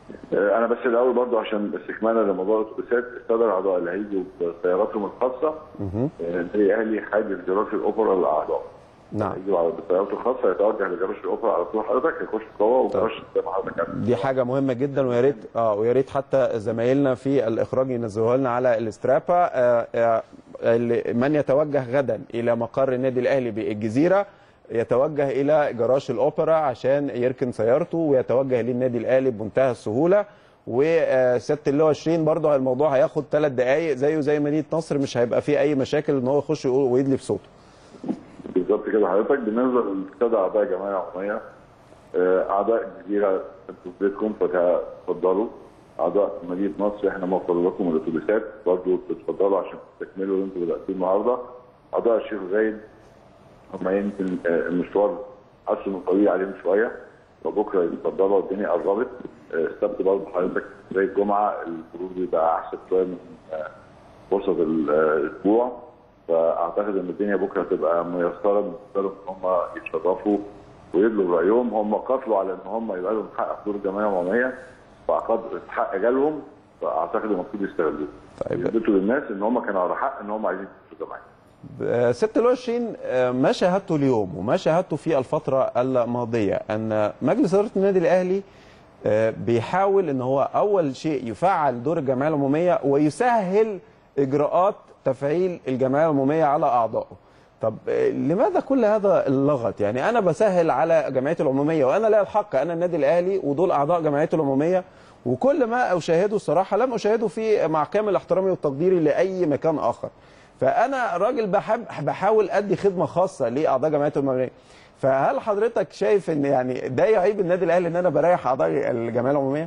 آه، انا بس الاول برضو عشان استكمالا لموضوع الاتوبيسات الساده الاعضاء اللي هيجوا بسياراتهم الخاصه آه، النادي الاهلي حاجز جراج الاوبرا للاعضاء نعم هيجوا على بسيارته الخاصه يتوجه لجراج الاوبرا على طول حضرتك يخش جوه وجراج زي ما حضرتك عارف. دي حاجة مهمة جدا ويا ريت اه ويا ريت حتى زمايلنا في الإخراج ينزلوها لنا على الاسترابا آه آه اللي- من يتوجه غدا إلى مقر النادي الأهلي بالجزيرة يتوجه إلى جراج الأوبرا عشان يركن سيارته ويتوجه للنادي الأهلي بمنتهى السهولة وسياده اللواء 20 برضه الموضوع هياخد ثلاث دقائق زيه زي مدينه نصر مش هيبقى فيه اي مشاكل ان هو يخش ويقول- ويدلي بصوته بالظبط كده حضرتك بالنسبه للساده اعضاء الجمعيه العموميه آه، اعضاء الجزيره انتوا في بيتكم فتفضلوا اعضاء مدينه نصر احنا موفر لكم الاتوبيسات برضه تتفضلوا عشان تستكملوا اللي انتوا بداتوه النهارده اعضاء الشيخ زايد هم يمكن آه، المشوار حاسس انه طويل عليهم شويه وبكره يتفضلوا الدنيا قربت آه، السبت برضه حضرتك زي الجمعه الخروج بيبقى احسن شويه من آه، وسط ال- آه، الاسبوع فاعتقد ان الدنيا بكره تبقى ميسره بالنسبه لهم ان هم يتشرفوا ويدلوا رايهم هم قاتلوا على ان هم يبقى لهم حق في دور الجمعيه العموميه فاعتقد الحق جالهم فاعتقد المفروض يستغلوه طيب. يثبتوا للناس ان هم كانوا على حق ان هم عايزين يخشوا الجمعيه آه، 26 آه، ما شاهدته اليوم وما شاهدته في الفترة الماضية أن مجلس إدارة النادي الأهلي آه، بيحاول أن هو أول شيء يفعل دور الجمعية العمومية ويسهل إجراءات تفعيل الجمعية العمومية على أعضائه طب آه، لماذا كل هذا اللغط يعني أنا بسهل على جمعيتي العمومية وأنا لا الحق أنا النادي الأهلي ودول أعضاء جمعيتي العمومية وكل ما أشاهده الصراحة لم أشاهده في مع كامل احترامي وتقديري لأي مكان آخر فانا راجل بحب بحاول ادي خدمه خاصه لاعضاء جمعيه العموميه فهل حضرتك شايف ان يعني ده يعيب النادي الاهلي ان انا بريح اعضاء الجمعيه العموميه؟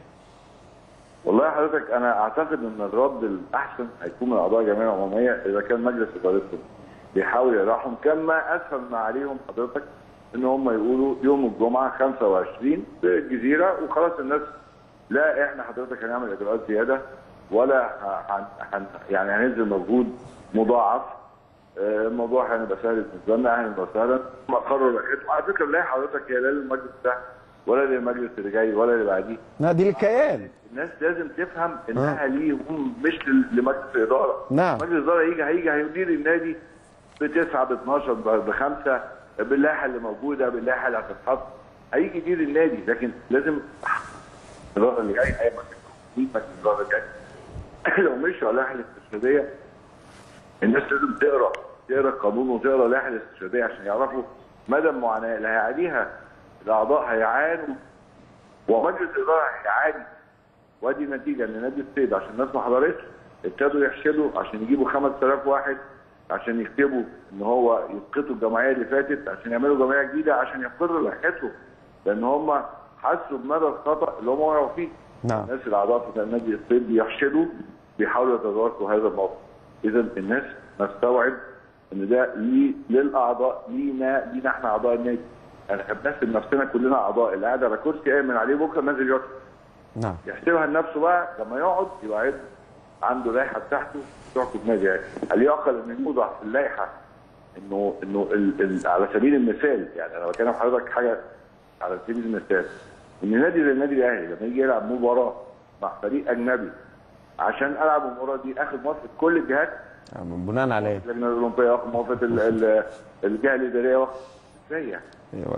والله حضرتك انا اعتقد ان الرد الاحسن هيكون من اعضاء الجمعيه العموميه اذا كان مجلس ادارتهم بيحاول يرحم كان ما اسهل ما عليهم حضرتك ان هم يقولوا يوم الجمعه 25 في الجزيره وخلاص الناس لا احنا حضرتك هنعمل اجراءات زياده ولا ه- هن هن يعني هننزل مجهود مضاعف آه، الموضوع هيبقى سهل بالنسبه لنا اهلا وسهلا هم قرروا راحتهم على فكره لا حضرتك هي لا للمجلس ده ولا للمجلس اللي جاي ولا اللي بعديه لا دي الكيان الناس لازم تفهم انها ليهم مش لل- لمجلس الاداره نعم. مجلس الاداره يجي هيجي هيدير النادي بتسعه ب 12 ب- بخمسه باللائحه اللي موجوده باللائحه اللي هتتحط هيجي يدير النادي لكن لازم الاداره اللي جاي اي مجلس مجلس الاداره اللي جاي لو مشوا على اللائحه الاستشهاديه الناس لازم تقرا تقرا القانون وتقرا اللائحه الاستشهاديه عشان يعرفوا مدى المعاناه اللي هيعانيها الاعضاء هيعانوا ومجلس الاداره هيعاني وادي النتيجه ان نادي الصيد عشان الناس ما حضرتش ابتدوا يحشدوا عشان يجيبوا 5000 واحد عشان يكتبوا ان هو يسقطوا الجمعيه اللي فاتت عشان يعملوا جمعيه جديده عشان يقروا لائحتهم لان هم حسوا بمدى الخطا اللي هم وقعوا فيه نعم. الناس الاعضاء في نادي الصيد بيحشدوا بيحاولوا يتداركوا هذا الموقف اذا الناس نستوعب ان ده ليه للاعضاء لينا لينا احنا اعضاء النادي احنا بنحسب نفسنا كلنا اعضاء اللي قاعد على كرسي قايم من عليه بكره نازل يقعد نعم يحسبها لنفسه بقى لما يقعد يبقى عد عنده لائحه بتاعته تحكم نادي يعني هل يعقل ان يوضع في اللائحه انه انه ال ال على سبيل المثال يعني انا بكلم حضرتك حاجه على سبيل المثال ان نادي زي النادي الاهلي لما يجي يلعب مباراه مع فريق اجنبي عشان العب المباراه دي اخد موافقه كل الجهات بناء على ايه؟ اللجنه الاولمبيه واخد موافقه ال- ال- الجهه الاداريه واخد ازاي يعني؟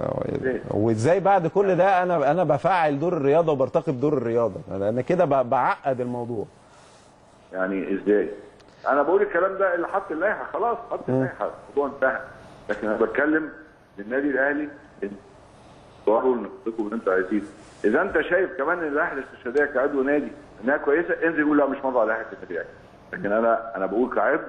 وازاي بعد كل ده انا انا بفعل دور الرياضه وبرتقب دور الرياضه انا أنا كده ب- بعقد الموضوع يعني ازاي؟ انا بقول الكلام ده اللي حط اللائحه خلاص حط اللائحه الموضوع انتهى لكن انا بتكلم للنادي الاهلي إن تقرروا نفسكم اللي انتوا عايزينه اذا انت شايف كمان ان اللائحه الاستشهاديه كعضو نادي انها كويسه انزل قول لا مش موضوع لائحه النادي الاهلي لكن انا انا بقول كعضو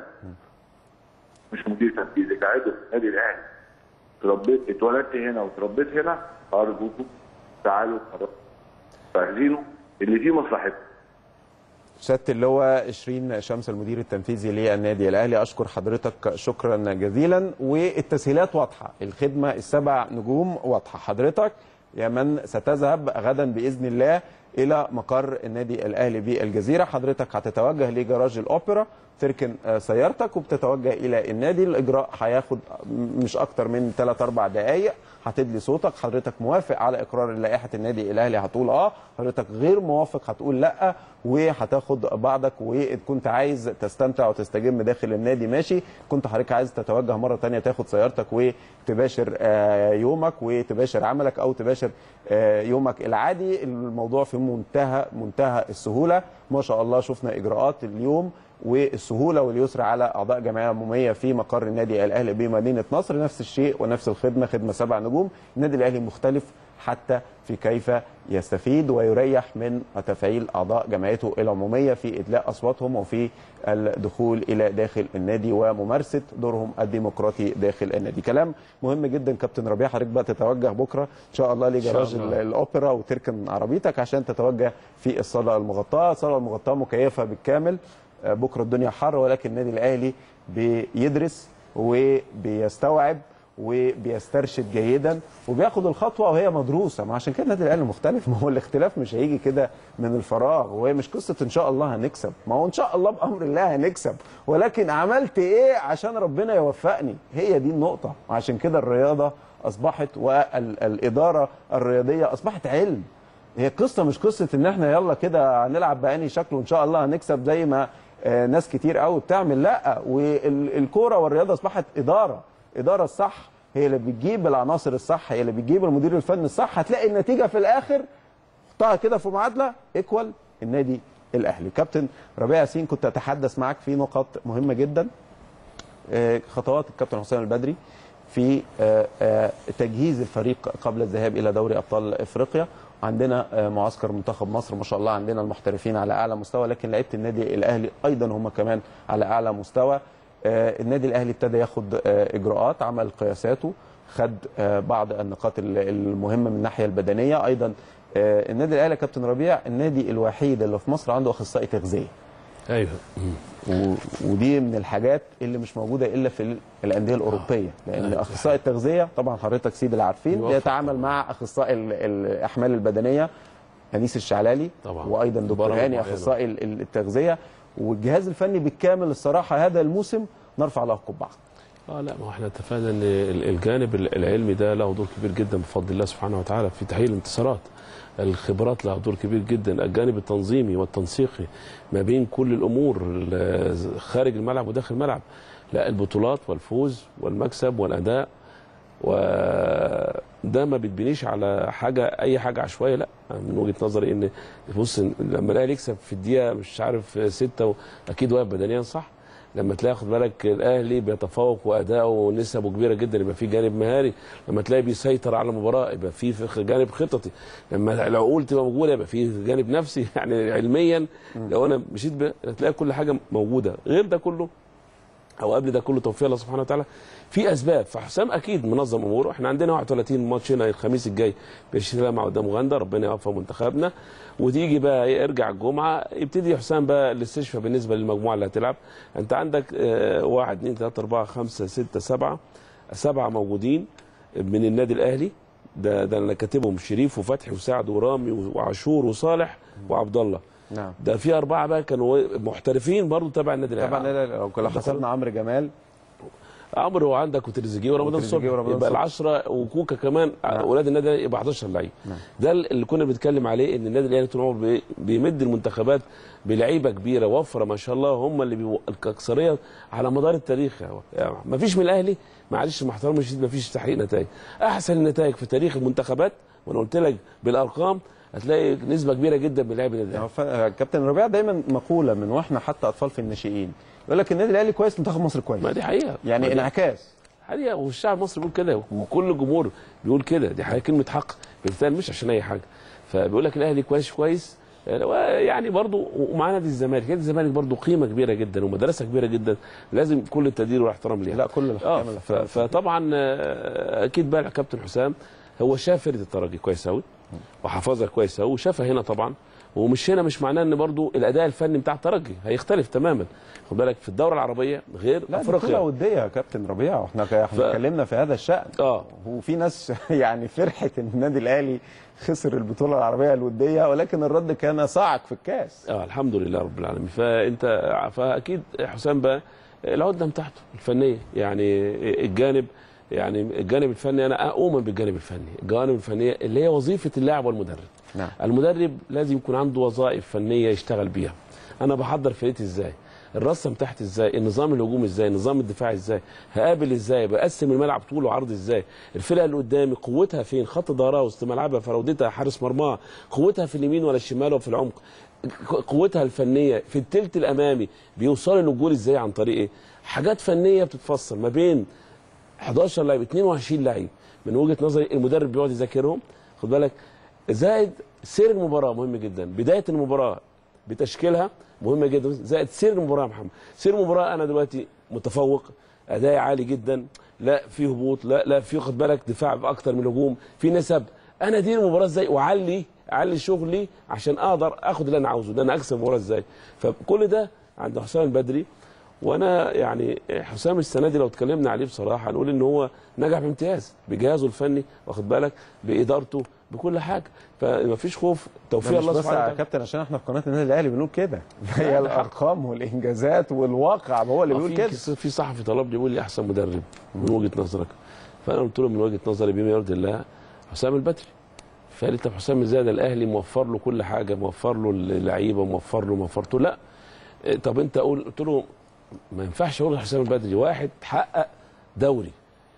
مش مدير تنفيذي كعضو في النادي الاهلي اتربيت اتولدت هنا وتربيت هنا ارجوكم تعالوا خلاص فاهزينه اللي فيه مصلحتكم سياده اللواء شيرين شمس المدير التنفيذي للنادي الاهلي اشكر حضرتك شكرا جزيلا والتسهيلات واضحه الخدمه السبع نجوم واضحه حضرتك يا من ستذهب غدا باذن الله الى مقر النادي الاهلي بالجزيره حضرتك هتتوجه لجراج الاوبرا تركن آه، سيارتك وبتتوجه الى النادي الاجراء هياخد مش اكتر من 3 4 دقائق هتدلي صوتك حضرتك موافق على اقرار لائحه النادي الاهلي هتقول اه حضرتك غير موافق هتقول لا وهتاخد بعضك وكنت عايز تستمتع وتستجم داخل النادي ماشي كنت حضرتك عايز تتوجه مره تانية تاخد سيارتك وتباشر آه، يومك وتباشر عملك او تباشر آه، يومك العادي الموضوع في منتهى منتهى السهوله ما شاء الله شفنا اجراءات اليوم والسهوله واليسر على اعضاء جمعيه عموميه في مقر النادي الاهلي بمدينه نصر نفس الشيء ونفس الخدمه خدمه سبع نجوم النادي الاهلي مختلف حتى في كيف يستفيد ويريح من تفعيل اعضاء جمعيته العموميه في ادلاء اصواتهم وفي الدخول الى داخل النادي وممارسه دورهم الديمقراطي داخل النادي كلام مهم جدا كابتن ربيع حضرتك بقى تتوجه بكره ان شاء الله لجراج شاء الله. الاوبرا وتركن عربيتك عشان تتوجه في الصاله المغطاه الصاله المغطاه مكيفه بالكامل آه، بكره الدنيا حر ولكن النادي الاهلي بيدرس وبيستوعب وبيسترشد جيدا وبياخد الخطوه وهي مدروسه ما عشان كده النادي الاهلي مختلف ما هو الاختلاف مش هيجي كده من الفراغ وهي مش قصه ان شاء الله هنكسب ما هو ان شاء الله بامر الله هنكسب ولكن عملت ايه عشان ربنا يوفقني هي دي النقطه وعشان كده الرياضه اصبحت والاداره الرياضيه اصبحت علم هي القصه مش قصه ان احنا يلا كده هنلعب بأني شكل وان شاء الله هنكسب زي ما آه، ناس كتير قوي بتعمل لا والكوره والرياضه اصبحت اداره اداره الصح هي اللي بتجيب العناصر الصح هي اللي بتجيب المدير الفني الصح هتلاقي النتيجه في الاخر حطها كده في معادله ايكوال النادي الاهلي كابتن ربيع ياسين كنت اتحدث معاك في نقاط مهمه جدا آه، خطوات الكابتن حسام البدري في آه، آه، تجهيز الفريق قبل الذهاب الى دوري ابطال افريقيا عندنا آه، معسكر منتخب مصر ما شاء الله عندنا المحترفين على اعلى مستوى لكن لعيبه النادي الاهلي ايضا هم كمان على اعلى مستوى آه، النادي الاهلي ابتدى ياخد آه، اجراءات عمل قياساته خد آه، بعض النقاط ال- المهمه من الناحيه البدنيه ايضا آه، النادي الاهلي يا كابتن ربيع النادي الوحيد اللي في مصر عنده اخصائي تغذيه ايوه و- ودي من الحاجات اللي مش موجوده الا في ال- الانديه الاوروبيه لان آه. اخصائي التغذيه طبعا حضرتك سيد العارفين يوفق بيتعامل مع اخصائي ال- الاحمال البدنيه انيس الشعلالي طبعا. وايضا دكتور برامج هاني معينة. اخصائي ال- ال- التغذيه والجهاز الفني بالكامل الصراحه هذا الموسم نرفع له القبعه اه لا ما هو احنا اتفقنا ان ال- الجانب ال- العلمي ده له دور كبير جدا بفضل الله سبحانه وتعالى في تحقيق الانتصارات الخبرات لها دور كبير جدا الجانب التنظيمي والتنسيقي ما بين كل الامور ال- خارج الملعب وداخل الملعب لا البطولات والفوز والمكسب والاداء وده ما بتبنيش على حاجه اي حاجه عشوائيه لا من وجهه نظري ان بص لما الاهلي يكسب في الدقيقه مش عارف سته اكيد واقف بدنيا صح لما تلاقي خد بالك الاهلي بيتفوق واداؤه نسبه كبيره جدا يبقى في جانب مهاري لما تلاقي بيسيطر على المباراه يبقى في في جانب خططي لما العقول تبقى موجوده يبقى في جانب نفسي يعني علميا لو انا مشيت ب- هتلاقي كل حاجه موجوده غير ده كله او قبل ده كله توفيق الله سبحانه وتعالى في اسباب فحسام اكيد منظم اموره احنا عندنا 31 ماتش هنا الخميس الجاي بيشتغل مع قدام اوغندا ربنا يوفق منتخبنا وتيجي بقى إيه، ارجع الجمعه يبتدي حسام بقى الاستشفاء بالنسبه للمجموعه اللي هتلعب انت عندك آه، واحد اثنين ثلاثه اربعه خمسه سته سبعه سبعه موجودين من النادي الاهلي ده ده انا كاتبهم شريف وفتحي وسعد ورامي وعاشور وصالح وعبد الله نعم ده في اربعه بقى كانوا محترفين برضو تبع النادي الاهلي طبعا لا- لا- لو لو حسبنا عمرو جمال عمرو وعندك وتريزيجيه ورمضان وتريزيجيه صبحي ورمضان يبقى صبحي. العشرة وكوكا كمان نعم. اولاد النادي الأهلي يبقى 11 لعيب نعم. ده اللي كنا بنتكلم عليه ان النادي الاهلي طول عمره بي- بيمد المنتخبات بلعيبه كبيره وفره ما شاء الله هم اللي بيبقوا الاكثريه على مدار التاريخ يعني ما فيش من الاهلي معلش مع احترامي الشديد ما فيش تحقيق نتائج احسن النتائج في تاريخ المنتخبات وانا قلت لك بالارقام هتلاقي نسبه كبيره جدا من لعيبه النادي هو الاهلي ف- كابتن ربيع دايما مقوله من واحنا حتى اطفال في الناشئين يقول لك النادي الاهلي كويس منتخب مصر كويس ما دي حقيقه ما يعني دي انعكاس حقيقة والشعب المصري بيقول كده وكل الجمهور بيقول كده دي حقيقة كلمة حق بتتقال مش عشان أي حاجة فبيقول لك الأهلي كويس كويس يعني برضو ومع نادي الزمالك نادي الزمالك برضو قيمة كبيرة جدا ومدرسة كبيرة جدا لازم كل التقدير والاحترام ليها لا كل اه الاحترام ف- فطبعا آه، اكيد بقى الكابتن حسام هو شاف فرقه الترجي كويس قوي وحفظها كويس قوي وشافها هنا طبعا ومش هنا مش معناه ان برضو الاداء الفني بتاع الترجي هيختلف تماما خد بالك في الدوره العربيه غير لا دي بطولة افريقيا ودية يا كابتن ربيع واحنا احنا ف- اتكلمنا في هذا الشأن اه وفي ناس يعني فرحت ان النادي الاهلي خسر البطولة العربية الودية ولكن الرد كان صاعق في الكاس اه الحمد لله رب العالمين فانت فاكيد حسام بقى العده بتاعته الفنيه يعني الجانب يعني الجانب الفني انا اؤمن بالجانب الفني الجوانب الفنيه اللي هي وظيفه اللاعب والمدرب نعم المدرب لازم يكون عنده وظائف فنيه يشتغل بيها انا بحضر فرقتي ازاي الرسم تحت ازاي النظام الهجومي ازاي النظام الدفاعي ازاي هقابل ازاي بقسم الملعب طول وعرض ازاي الفرقه اللي قدامي قوتها فين خط ظهرها وسط ملعبها فراودتها حارس مرماها قوتها في اليمين ولا الشمال ولا في العمق قوتها الفنيه في التلت الامامي بيوصلوا للجول ازاي عن طريق ايه حاجات فنيه بتتفصل ما بين 11 لعيب 22 لعيب من وجهه نظري المدرب بيقعد يذاكرهم خد بالك زائد سير المباراه مهم جدا بدايه المباراه بتشكيلها مهمه جدا زائد سير المباراه يا محمد سير المباراه انا دلوقتي متفوق ادائي عالي جدا لا في هبوط لا لا في خد بالك دفاع اكتر من هجوم في نسب انا ادير المباراه ازاي واعلي اعلي شغلي عشان اقدر اخد اللي انا عاوزه ده انا اكسب المباراه ازاي فكل ده عند حسام البدري وانا يعني حسام السنه دي لو اتكلمنا عليه بصراحه هنقول ان هو نجح بامتياز بجهازه الفني واخد بالك بادارته بكل حاجه فمفيش خوف توفيق ده مش الله بس سبحانه يا وتعالى كابتن عشان احنا في قناه النادي الاهلي بنقول كده هي الارقام والانجازات والواقع هو اللي آه، بيقول في- كده في صحفي طلب لي يقول لي احسن مدرب من وجهه نظرك فانا قلت له من وجهه نظري بما يرضي الله حسام البدري فقال لي طب حسام ازاي ده الاهلي موفر له كل حاجه موفر له اللعيبه موفر له موفرته لا إيه، طب انت قول قلت له ما ينفعش اقول حسام البدري واحد حقق دوري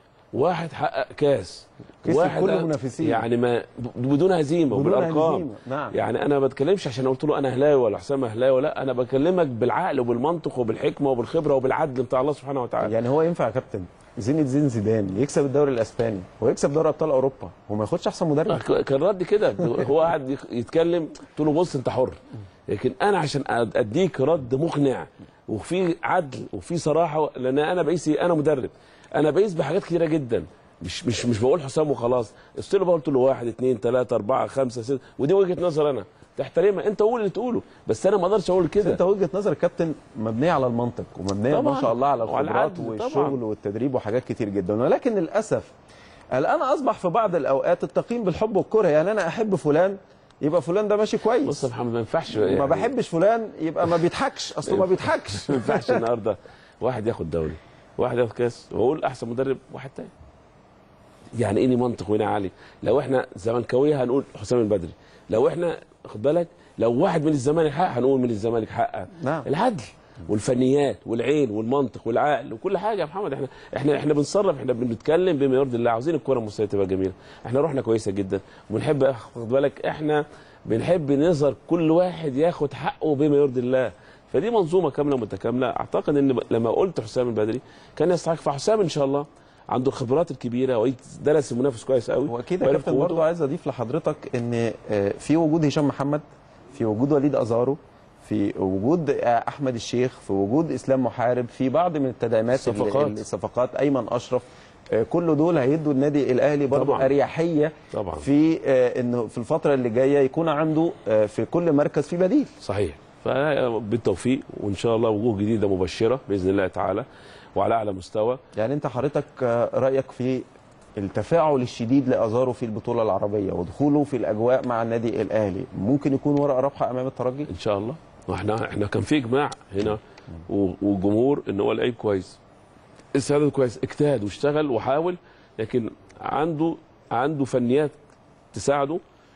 واحد حقق كاس كسب واحد كل المنافسين. يعني ما ب- بدون هزيمه بدون وبالارقام هزيمة، نعم. يعني انا ما بتكلمش عشان قلت له انا اهلاوي ولا حسام اهلاوي لا انا بكلمك بالعقل وبالمنطق وبالحكمه وبالخبره وبالعدل بتاع الله سبحانه وتعالى يعني هو ينفع يا كابتن زين الدين زيدان يكسب الدوري الاسباني ويكسب دوري ابطال اوروبا وما ياخدش احسن مدرب كان رد كده هو قاعد يك- يتكلم قلت له بص انت حر لكن انا عشان أد- اديك رد مقنع وفي عدل وفي صراحه لان انا بقيس إيه؟ انا مدرب انا بقيس بحاجات كتيره جدا مش مش مش بقول حسام وخلاص قلت له بقى قلت له واحد اثنين ثلاثه اربعه خمسه سته ودي وجهه نظر انا تحترمها انت قول اللي تقوله بس انا ما اقدرش اقول كده انت وجهه نظر كابتن مبنيه على المنطق ومبنيه طبعاً. ما شاء الله على وعلى الخبرات العدل، والشغل طبعاً. والتدريب وحاجات كتير جدا ولكن للاسف الان اصبح في بعض الاوقات التقييم بالحب والكره يعني انا احب فلان يبقى فلان ده ماشي بص كويس يا محمد ما ينفعش ما يعني بحبش فلان يبقى ما بيضحكش اصله ما بيضحكش ما ينفعش النهارده واحد ياخد دوري واحد ياخد كاس واقول احسن مدرب واحد تاني يعني ايه لي منطق وهنا عالي لو احنا زملكاويه هنقول حسام البدري لو احنا خد بالك لو واحد من الزمالك حقق هنقول من الزمالك حقق نعم. العدل والفنيات والعين والمنطق والعقل وكل حاجه يا محمد احنا احنا احنا بنصرف احنا بنتكلم بما يرضي الله عاوزين الكوره المصريه تبقى جميله احنا روحنا كويسه جدا وبنحب خد بالك احنا بنحب نظهر كل واحد ياخد حقه بما يرضي الله فدي منظومه كامله متكامله اعتقد ان لما قلت حسام البدري كان يستحق فحسام ان شاء الله عنده الخبرات الكبيره ودرس المنافس كويس قوي واكيد يا وعرف كابتن قوته. برضه عايز اضيف لحضرتك ان آه، في وجود هشام محمد في وجود وليد ازارو في وجود آه، احمد الشيخ في وجود اسلام محارب في بعض من التدعيمات اللي- الصفقات. الصفقات ايمن اشرف آه، كل دول هيدوا النادي الاهلي برضه طبعاً. اريحيه طبعاً. في آه، انه في الفتره اللي جايه يكون عنده آه، في كل مركز في بديل صحيح فبالتوفيق وان شاء الله وجوه جديده مبشره باذن الله تعالى وعلى اعلى مستوى يعني انت حضرتك آه، رايك في التفاعل الشديد لازارو في البطوله العربيه ودخوله في الاجواء مع النادي الاهلي ممكن يكون ورقه رابحه امام الترجي ان شاء الله واحنا احنا كان في اجماع هنا و- والجمهور ان هو لعيب كويس استعداد كويس اجتهد واشتغل وحاول لكن عنده عنده فنيات تساعده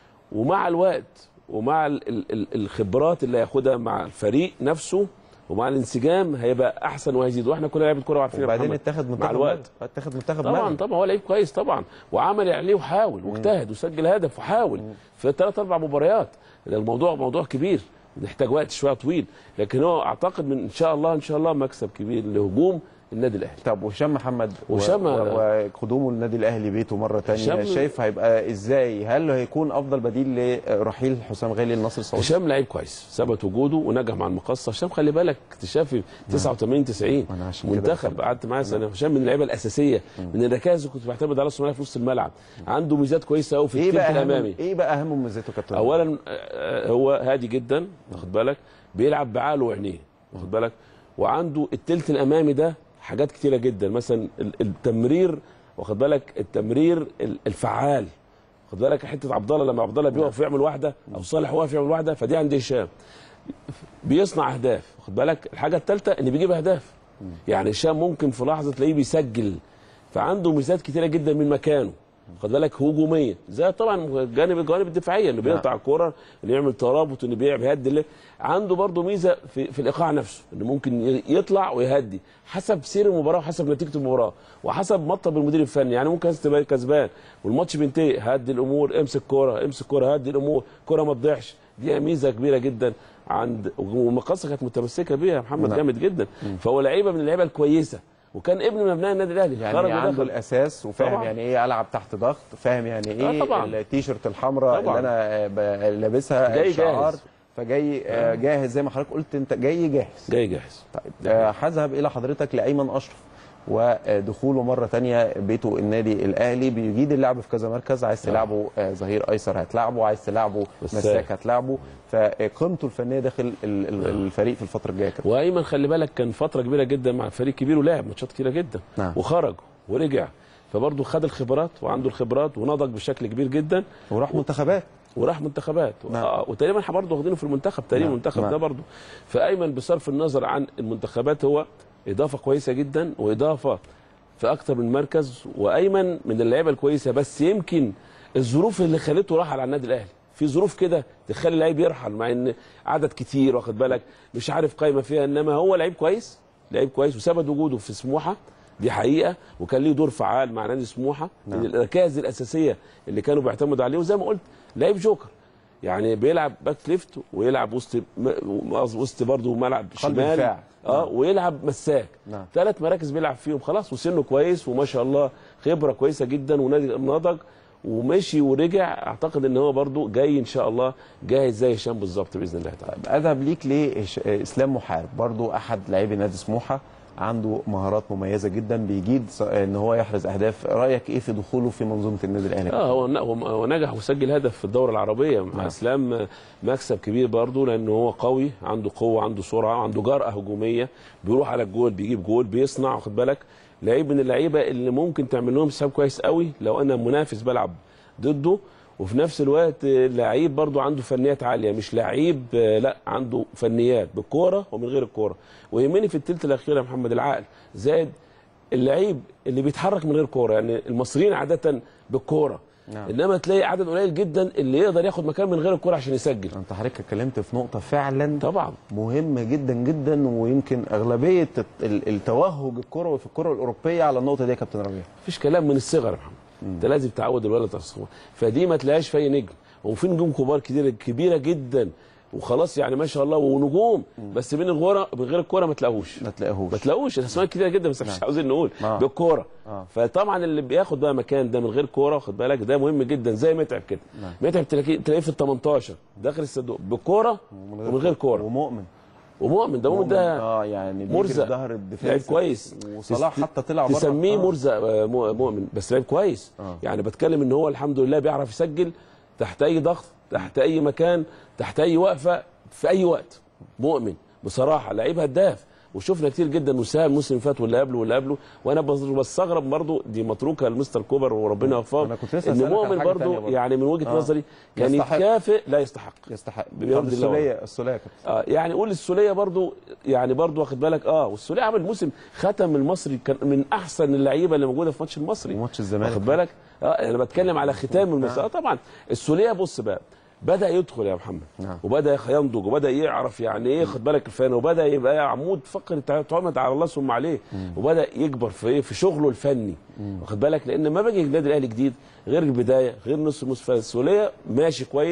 ومع الوقت ومع ال- ال- ال- الخبرات اللي هياخدها مع الفريق نفسه ومع الانسجام هيبقى احسن وهيزيد واحنا كلنا لعيبه كوره وعارفين يا وبعدين محمد. اتخذ منتخب مع الوقت مغرب. اتخذ منتخب طبعا مغرب. طبعا هو لعيب كويس طبعا وعمل عليه وحاول واجتهد وسجل هدف وحاول في ثلاث اربع مباريات ده الموضوع موضوع كبير نحتاج وقت شويه طويل لكن هو اعتقد من ان شاء الله ان شاء الله مكسب كبير لهجوم النادي الاهلي طب وهشام محمد و- وهشام- و- وقدومه للنادي الاهلي بيته مره تانية هشام- شايف هيبقى ازاي هل هيكون افضل بديل لرحيل حسام غالي للنصر السعودي هشام لعيب كويس ثبت وجوده ونجح مع المقصه هشام خلي بالك اكتشافي 89 90 أنا عشان كده منتخب بحب. قعدت معاه سنه هشام من اللعيبه الاساسيه من الركائز اللي كنت بعتمد على الصوماليه في نص الملعب عنده ميزات كويسه قوي في ايه التلت بقى أهم الامامي ايه بقى اهم مميزاته كابتن اولا آه، هو هادي جدا واخد بالك بيلعب بعقله وعينيه واخد بالك وعنده التلت الامامي ده حاجات كتيره جدا مثلا ال- التمرير واخد بالك التمرير ال- الفعال واخد بالك حته عبد الله لما عبد الله بيقف يعمل واحده او صالح واقف يعمل واحده فدي عند هشام بيصنع اهداف واخد بالك الحاجه الثالثه ان بيجيب اهداف يعني هشام ممكن في لحظه تلاقيه بيسجل فعنده ميزات كتيره جدا من مكانه خد بالك هجوميه زي طبعا جانب الجوانب الدفاعيه انه بيقطع الكوره انه يعمل ترابط انه بيع- بيهدي اللي. عنده برضه ميزه في, في الايقاع نفسه انه ممكن ي- يطلع ويهدي حسب سير المباراه وحسب نتيجه المباراه وحسب مطلب المدير الفني يعني ممكن أنت تبقى كسبان والماتش بينتهي هدي الامور امسك كوره امسك كوره هدي الامور كوره ما تضيعش دي ميزه كبيره جدا عند والمقصه كانت متمسكه بيها يا محمد نعم. جامد جدا فهو لعيبه من اللعيبه الكويسه وكان ابن من ابناء النادي الاهلي يعني خرج عنده ودخل الاساس وفاهم طبعاً. يعني ايه العب تحت ضغط فاهم يعني ايه آه طبعاً. التيشيرت الحمراء طبعاً. اللي انا آه، ب- لابسها جاي الشعار جاهز. فجاي آه، جاهز زي ما حضرتك قلت انت جاي جاهز جاي جاهز طيب آه، هذهب الى حضرتك لايمن اشرف ودخوله مره تانية بيته النادي الاهلي بيجيد اللعب في كذا مركز عايز تلعبه آه، ظهير ايسر هتلعبه عايز تلعبه مساك. مساك هتلعبه فقيمته الفنيه داخل ال- ال- الفريق في الفتره الجايه كده وايمن خلي بالك كان فتره كبيره جدا مع فريق كبير ولعب ماتشات كتيره جدا نعم. وخرج ورجع فبرضه خد الخبرات وعنده الخبرات ونضج بشكل كبير جدا وراح منتخبات وراح منتخبات نعم. آه وتقريبا احنا برضه واخدينه في المنتخب تقريبا نعم. المنتخب نعم. ده برضه فايمن بصرف النظر عن المنتخبات هو اضافه كويسه جدا واضافه في اكتر من مركز وايمن من اللعيبه الكويسه بس يمكن الظروف اللي خلته رحل على النادي الاهلي في ظروف كده تخلي اللعيب يرحل مع ان عدد كتير واخد بالك مش عارف قايمه فيها انما هو لعيب كويس لعيب كويس وثبت وجوده في سموحه دي حقيقه وكان ليه دور فعال مع نادي سموحه نعم. من الركائز الاساسيه اللي كانوا بيعتمدوا عليه وزي ما قلت لعيب جوكر يعني بيلعب باك ليفت ويلعب وسط م- وسط برضه ملعب قلب شمال دفاع. اه ويلعب مساك نعم. ثلاث مراكز بيلعب فيهم خلاص وسنه كويس وما شاء الله خبره كويسه جدا ونادي نضج ومشي ورجع اعتقد ان هو برضه جاي ان شاء الله جاهز زي هشام بالظبط باذن الله تعالى اذهب ليك لاسلام محارب برضو احد لاعبي نادي سموحه عنده مهارات مميزه جدا بيجيد ص- ان هو يحرز اهداف رايك ايه في دخوله في منظومه النادي الاهلي اه هو هو هو نجح وسجل هدف في الدوره العربيه مع نعم. اسلام مكسب كبير برضه لانه هو قوي عنده قوه عنده سرعه عنده جرأه هجوميه بيروح على الجول بيجيب جول بيصنع واخد بالك لعيب من اللعيبه اللي ممكن تعمل لهم حساب كويس قوي لو انا منافس بلعب ضده وفي نفس الوقت آه، لعيب برضه عنده فنيات عاليه مش لعيب آه، لا عنده فنيات بالكوره ومن غير الكوره ويهمني في الثلث الاخير يا محمد العقل زائد اللعيب اللي بيتحرك من غير كوره يعني المصريين عاده بالكوره نعم. انما تلاقي عدد قليل جدا اللي يقدر ياخد مكان من غير الكوره عشان يسجل انت حضرتك اتكلمت في نقطه فعلا طبعا مهمه جدا جدا ويمكن اغلبيه الت- ال- التوهج الكروي في الكره الاوروبيه على النقطه دي يا كابتن ربيع مفيش كلام من الصغر يا محمد انت لازم تعود الولد على الصغر فدي ما تلاقيش في اي نجم وفي نجوم كبار كتير كبيره جدا وخلاص يعني ما شاء الله ونجوم بس بين الكوره من غير الكوره ما تلاقوش ما تلاقيهوش ما تلاقوش الاسماء كتيره جدا بس مش عاوزين نقول آه. بالكوره آه. فطبعا اللي بياخد بقى مكان ده من غير كوره خد بالك ده مهم جدا زي متعب كده متعب تلاقيه تلاقيه في ال 18 داخل الصندوق بالكوره ومن غير كوره ومؤمن ومؤمن ده مؤمن ده اه يعني بيجري مرزق ظهر الدفاع لعيب كويس وصلاح تس- حتى طلع بره تسميه آه. مرزق آه، مو- مؤمن بس لعيب كويس آه. يعني بتكلم ان هو الحمد لله بيعرف يسجل تحت اي ضغط تحت اي مكان تحت اي وقفه في اي وقت مؤمن بصراحه لعيب هداف وشفنا كتير جدا وسام الموسم اللي فات واللي قبله واللي قبله وانا بس- بستغرب برضه دي متروكه لمستر كوبر وربنا يوفقه أنا كنت لسه ان هسألك عن مؤمن حاجة تانية برضه برضه. يعني من وجهه آه. نظري كان يستحق. يتكافئ لا يستحق يستحق بيرضي الله. السوليه السوليه يا كابتن اه يعني قول السوليه برضو يعني برضو واخد بالك اه والسوليه عمل موسم ختم المصري كان من احسن اللعيبه اللي موجوده في ماتش المصري وماتش الزمالك. واخد بالك اه انا بتكلم على ختام المصري اه طبعا السوليه بص بقى بدا يدخل يا محمد نعم. وبدا ينضج وبدا يعرف يعني ايه خد بالك الفن وبدا يبقى عمود فقري تعتمد على الله ثم عليه وبدا يكبر في ايه في شغله الفني واخد بالك لان ما باجي النادي الاهلي جديد غير البدايه غير نص الموسم السوليه ماشي كويس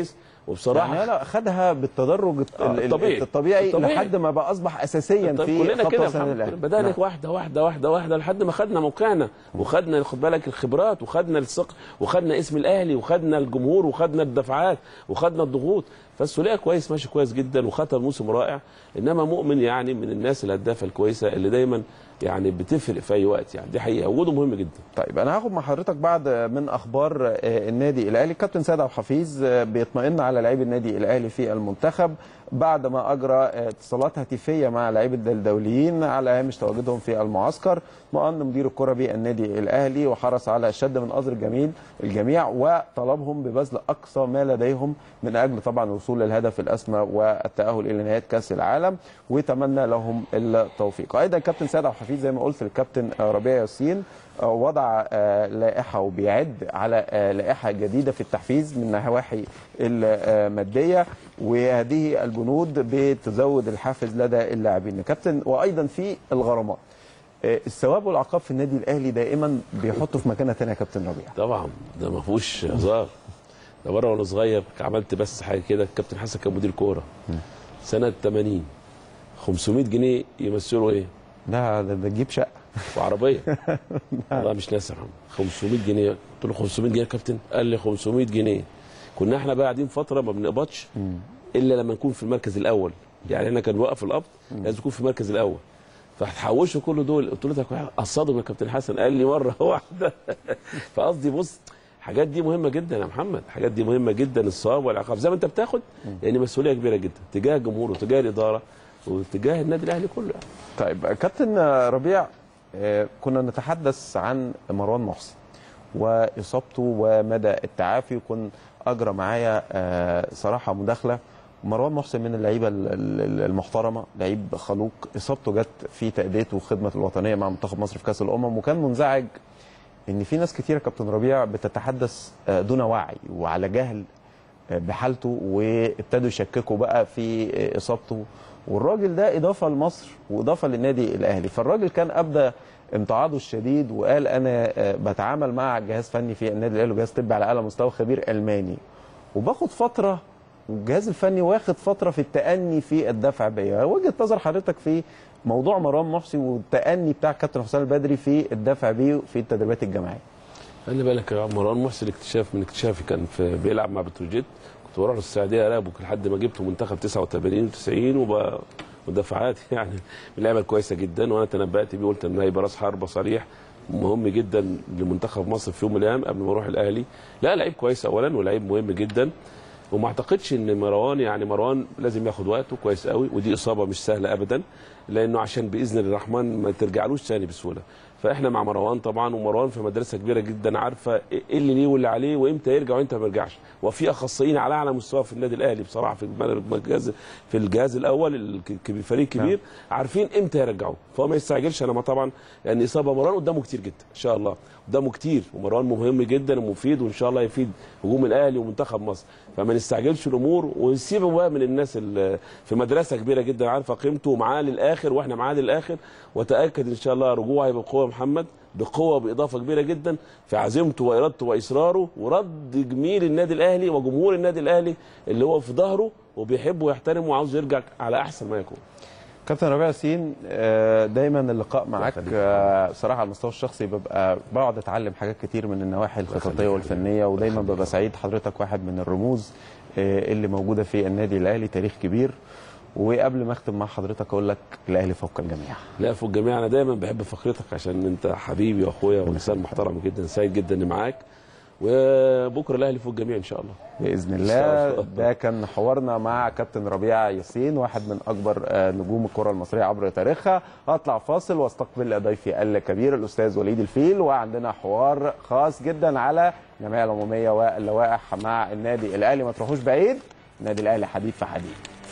وبصراحه يعني لا خدها بالتدرج الط- آه، ال- ال- الطبيعي. الطبيعي الطبيعي. لحد ما بقى اصبح اساسيا طب في كلنا خط كده يا وسط النادي محمد. الأهلي. بدانا نعم. واحده واحده واحده واحده لحد ما خدنا موقعنا وخدنا خد بالك الخبرات وخدنا الثقه وخدنا اسم الاهلي وخدنا الجمهور وخدنا الدفعات وخدنا الضغوط فالسوليه كويس ماشي كويس جدا وختم موسم رائع انما مؤمن يعني من الناس الهدافه الكويسه اللي دايما يعني بتفرق في اي وقت يعني دي حقيقه وجوده مهم جدا طيب انا هاخد مع حضرتك بعد من اخبار آه، النادي الاهلي كابتن سيد عبد الحفيظ آه، بيطمئن على لاعبي النادي الاهلي في المنتخب بعد ما اجرى آه، اتصالات هاتفيه مع لاعبي الدوليين على هامش تواجدهم في المعسكر اطمأن مدير الكره بالنادي الاهلي وحرص على الشد من ازر الجميل الجميع وطلبهم ببذل اقصى ما لديهم من اجل طبعا الوصول للهدف الاسمى والتاهل الى نهايه كاس العالم وتمنى لهم التوفيق ايضا كابتن سيد عبد الحفيظ زي ما قلت للكابتن آه، ربيع ياسين آه، وضع آه، لائحه وبيعد على آه، لائحه جديده في التحفيز من النواحي الماديه وهذه البنود بتزود الحافز لدى اللاعبين كابتن وايضا في الغرامات آه، الثواب والعقاب في النادي الاهلي دائما بيحطوا في مكانه ثانيه يا كابتن ربيع طبعا ده ما فيهوش هزار ده مره وانا صغير عملت بس حاجه كده الكابتن حسن كان مدير كوره سنه 80 500 جنيه يمثلوا ايه؟ ده ده ده تجيب شقه وعربيه والله مش ناسي يا محمد 500 جنيه قلت له 500 جنيه يا كابتن قال لي 500 جنيه كنا احنا بقى قاعدين فتره ما بنقبضش الا لما نكون في المركز الاول يعني احنا كان وقف القبض لازم نكون في المركز الاول فهتحوشوا كل دول قلت له ده قصدهم يا كابتن حسن قال لي مره واحده فقصدي بص الحاجات دي مهمه جدا يا محمد الحاجات دي مهمه جدا الصواب والعقاب زي ما انت بتاخد يعني مسؤوليه كبيره جدا تجاه الجمهور وتجاه الاداره وتجاه النادي الاهلي كله يعني. طيب كابتن ربيع آه، كنا نتحدث عن مروان محسن واصابته ومدى التعافي وكن اجرى معايا آه، صراحه مداخله مروان محسن من اللعيبه ال- ال- المحترمه لعيب خلوق اصابته جت في تاديته وخدمه الوطنيه مع منتخب مصر في كاس الامم وكان منزعج ان في ناس كتيره كابتن ربيع بتتحدث آه، دون وعي وعلى جهل آه، بحالته وابتدوا يشككوا بقى في آه، اصابته والراجل ده اضافه لمصر واضافه للنادي الاهلي فالراجل كان ابدى امتعاضه الشديد وقال انا آه، بتعامل مع جهاز فني في النادي الاهلي وجهاز طبي على اعلى مستوى خبير الماني وباخد فتره والجهاز الفني واخد فتره في التاني في الدفع بيا وجهه نظر حضرتك في موضوع مروان محسن والتاني بتاع كابتن حسام البدري في الدفع بيه في التدريبات الجماعيه خلي بالك يا مروان محسن اكتشاف من اكتشافي كان في بيلعب مع بتروجيت كنت بروح السعوديه اراقبه لحد ما جبته منتخب 89 و90 وبقى ودفعات يعني من اللعيبه الكويسه جدا وانا تنبأت بيه قلت انه هيبقى راس حربه صريح مهم جدا لمنتخب مصر في يوم من الايام قبل ما اروح الاهلي لا لعيب كويس اولا ولعيب مهم جدا وما اعتقدش ان مروان يعني مروان لازم ياخد وقته كويس قوي ودي اصابه مش سهله ابدا لانه عشان باذن الرحمن ما ترجعلوش ثاني بسهوله فاحنا مع مروان طبعا ومروان في مدرسه كبيره جدا عارفه ايه اللي ليه واللي عليه وامتى يرجع وامتى ما يرجعش وفي اخصائيين على اعلى مستوى في النادي الاهلي بصراحه في الجهاز في الجهاز الاول الك- الفريق الكبير عارفين امتى يرجعوه فهو ما يستعجلش انا ما طبعا لان اصابه مروان قدامه كتير جدا ان شاء الله قدامه كتير ومروان مهم جدا ومفيد وان شاء الله يفيد هجوم الاهلي ومنتخب مصر فما نستعجلش الامور ونسيبه بقى من الناس اللي في مدرسه كبيره جدا عارفه قيمته ومعاه للاخر واحنا معاه للاخر وتاكد ان شاء الله رجوعه هيبقى بقوه محمد بقوه باضافه كبيره جدا في عزيمته وارادته واصراره ورد جميل النادي الاهلي وجمهور النادي الاهلي اللي هو في ظهره وبيحبه ويحترمه وعاوز يرجع على احسن ما يكون كابتن ربيع ياسين آه، دايما اللقاء معاك آه، بصراحه على المستوى الشخصي ببقى بقعد اتعلم حاجات كتير من النواحي الخططيه والفنيه ودايما ببقى سعيد حضرتك واحد من الرموز آه، اللي موجوده في النادي الاهلي تاريخ كبير وقبل ما اختم مع حضرتك اقول لك الاهلي فوق الجميع لا فوق الجميع انا دايما بحب فقرتك عشان انت حبيبي واخويا وانسان محترم جدا سعيد جدا اني معاك وبكره الاهلي فوق الجميع ان شاء الله باذن إن شاء الله الله. ده كان حوارنا مع كابتن ربيع ياسين واحد من اكبر آه، نجوم الكره المصريه عبر تاريخها هطلع فاصل واستقبل ضيفي الكبير الاستاذ وليد الفيل وعندنا حوار خاص جدا على الجمعيه العموميه واللوائح مع النادي الاهلي ما تروحوش بعيد النادي الاهلي حديد في حديد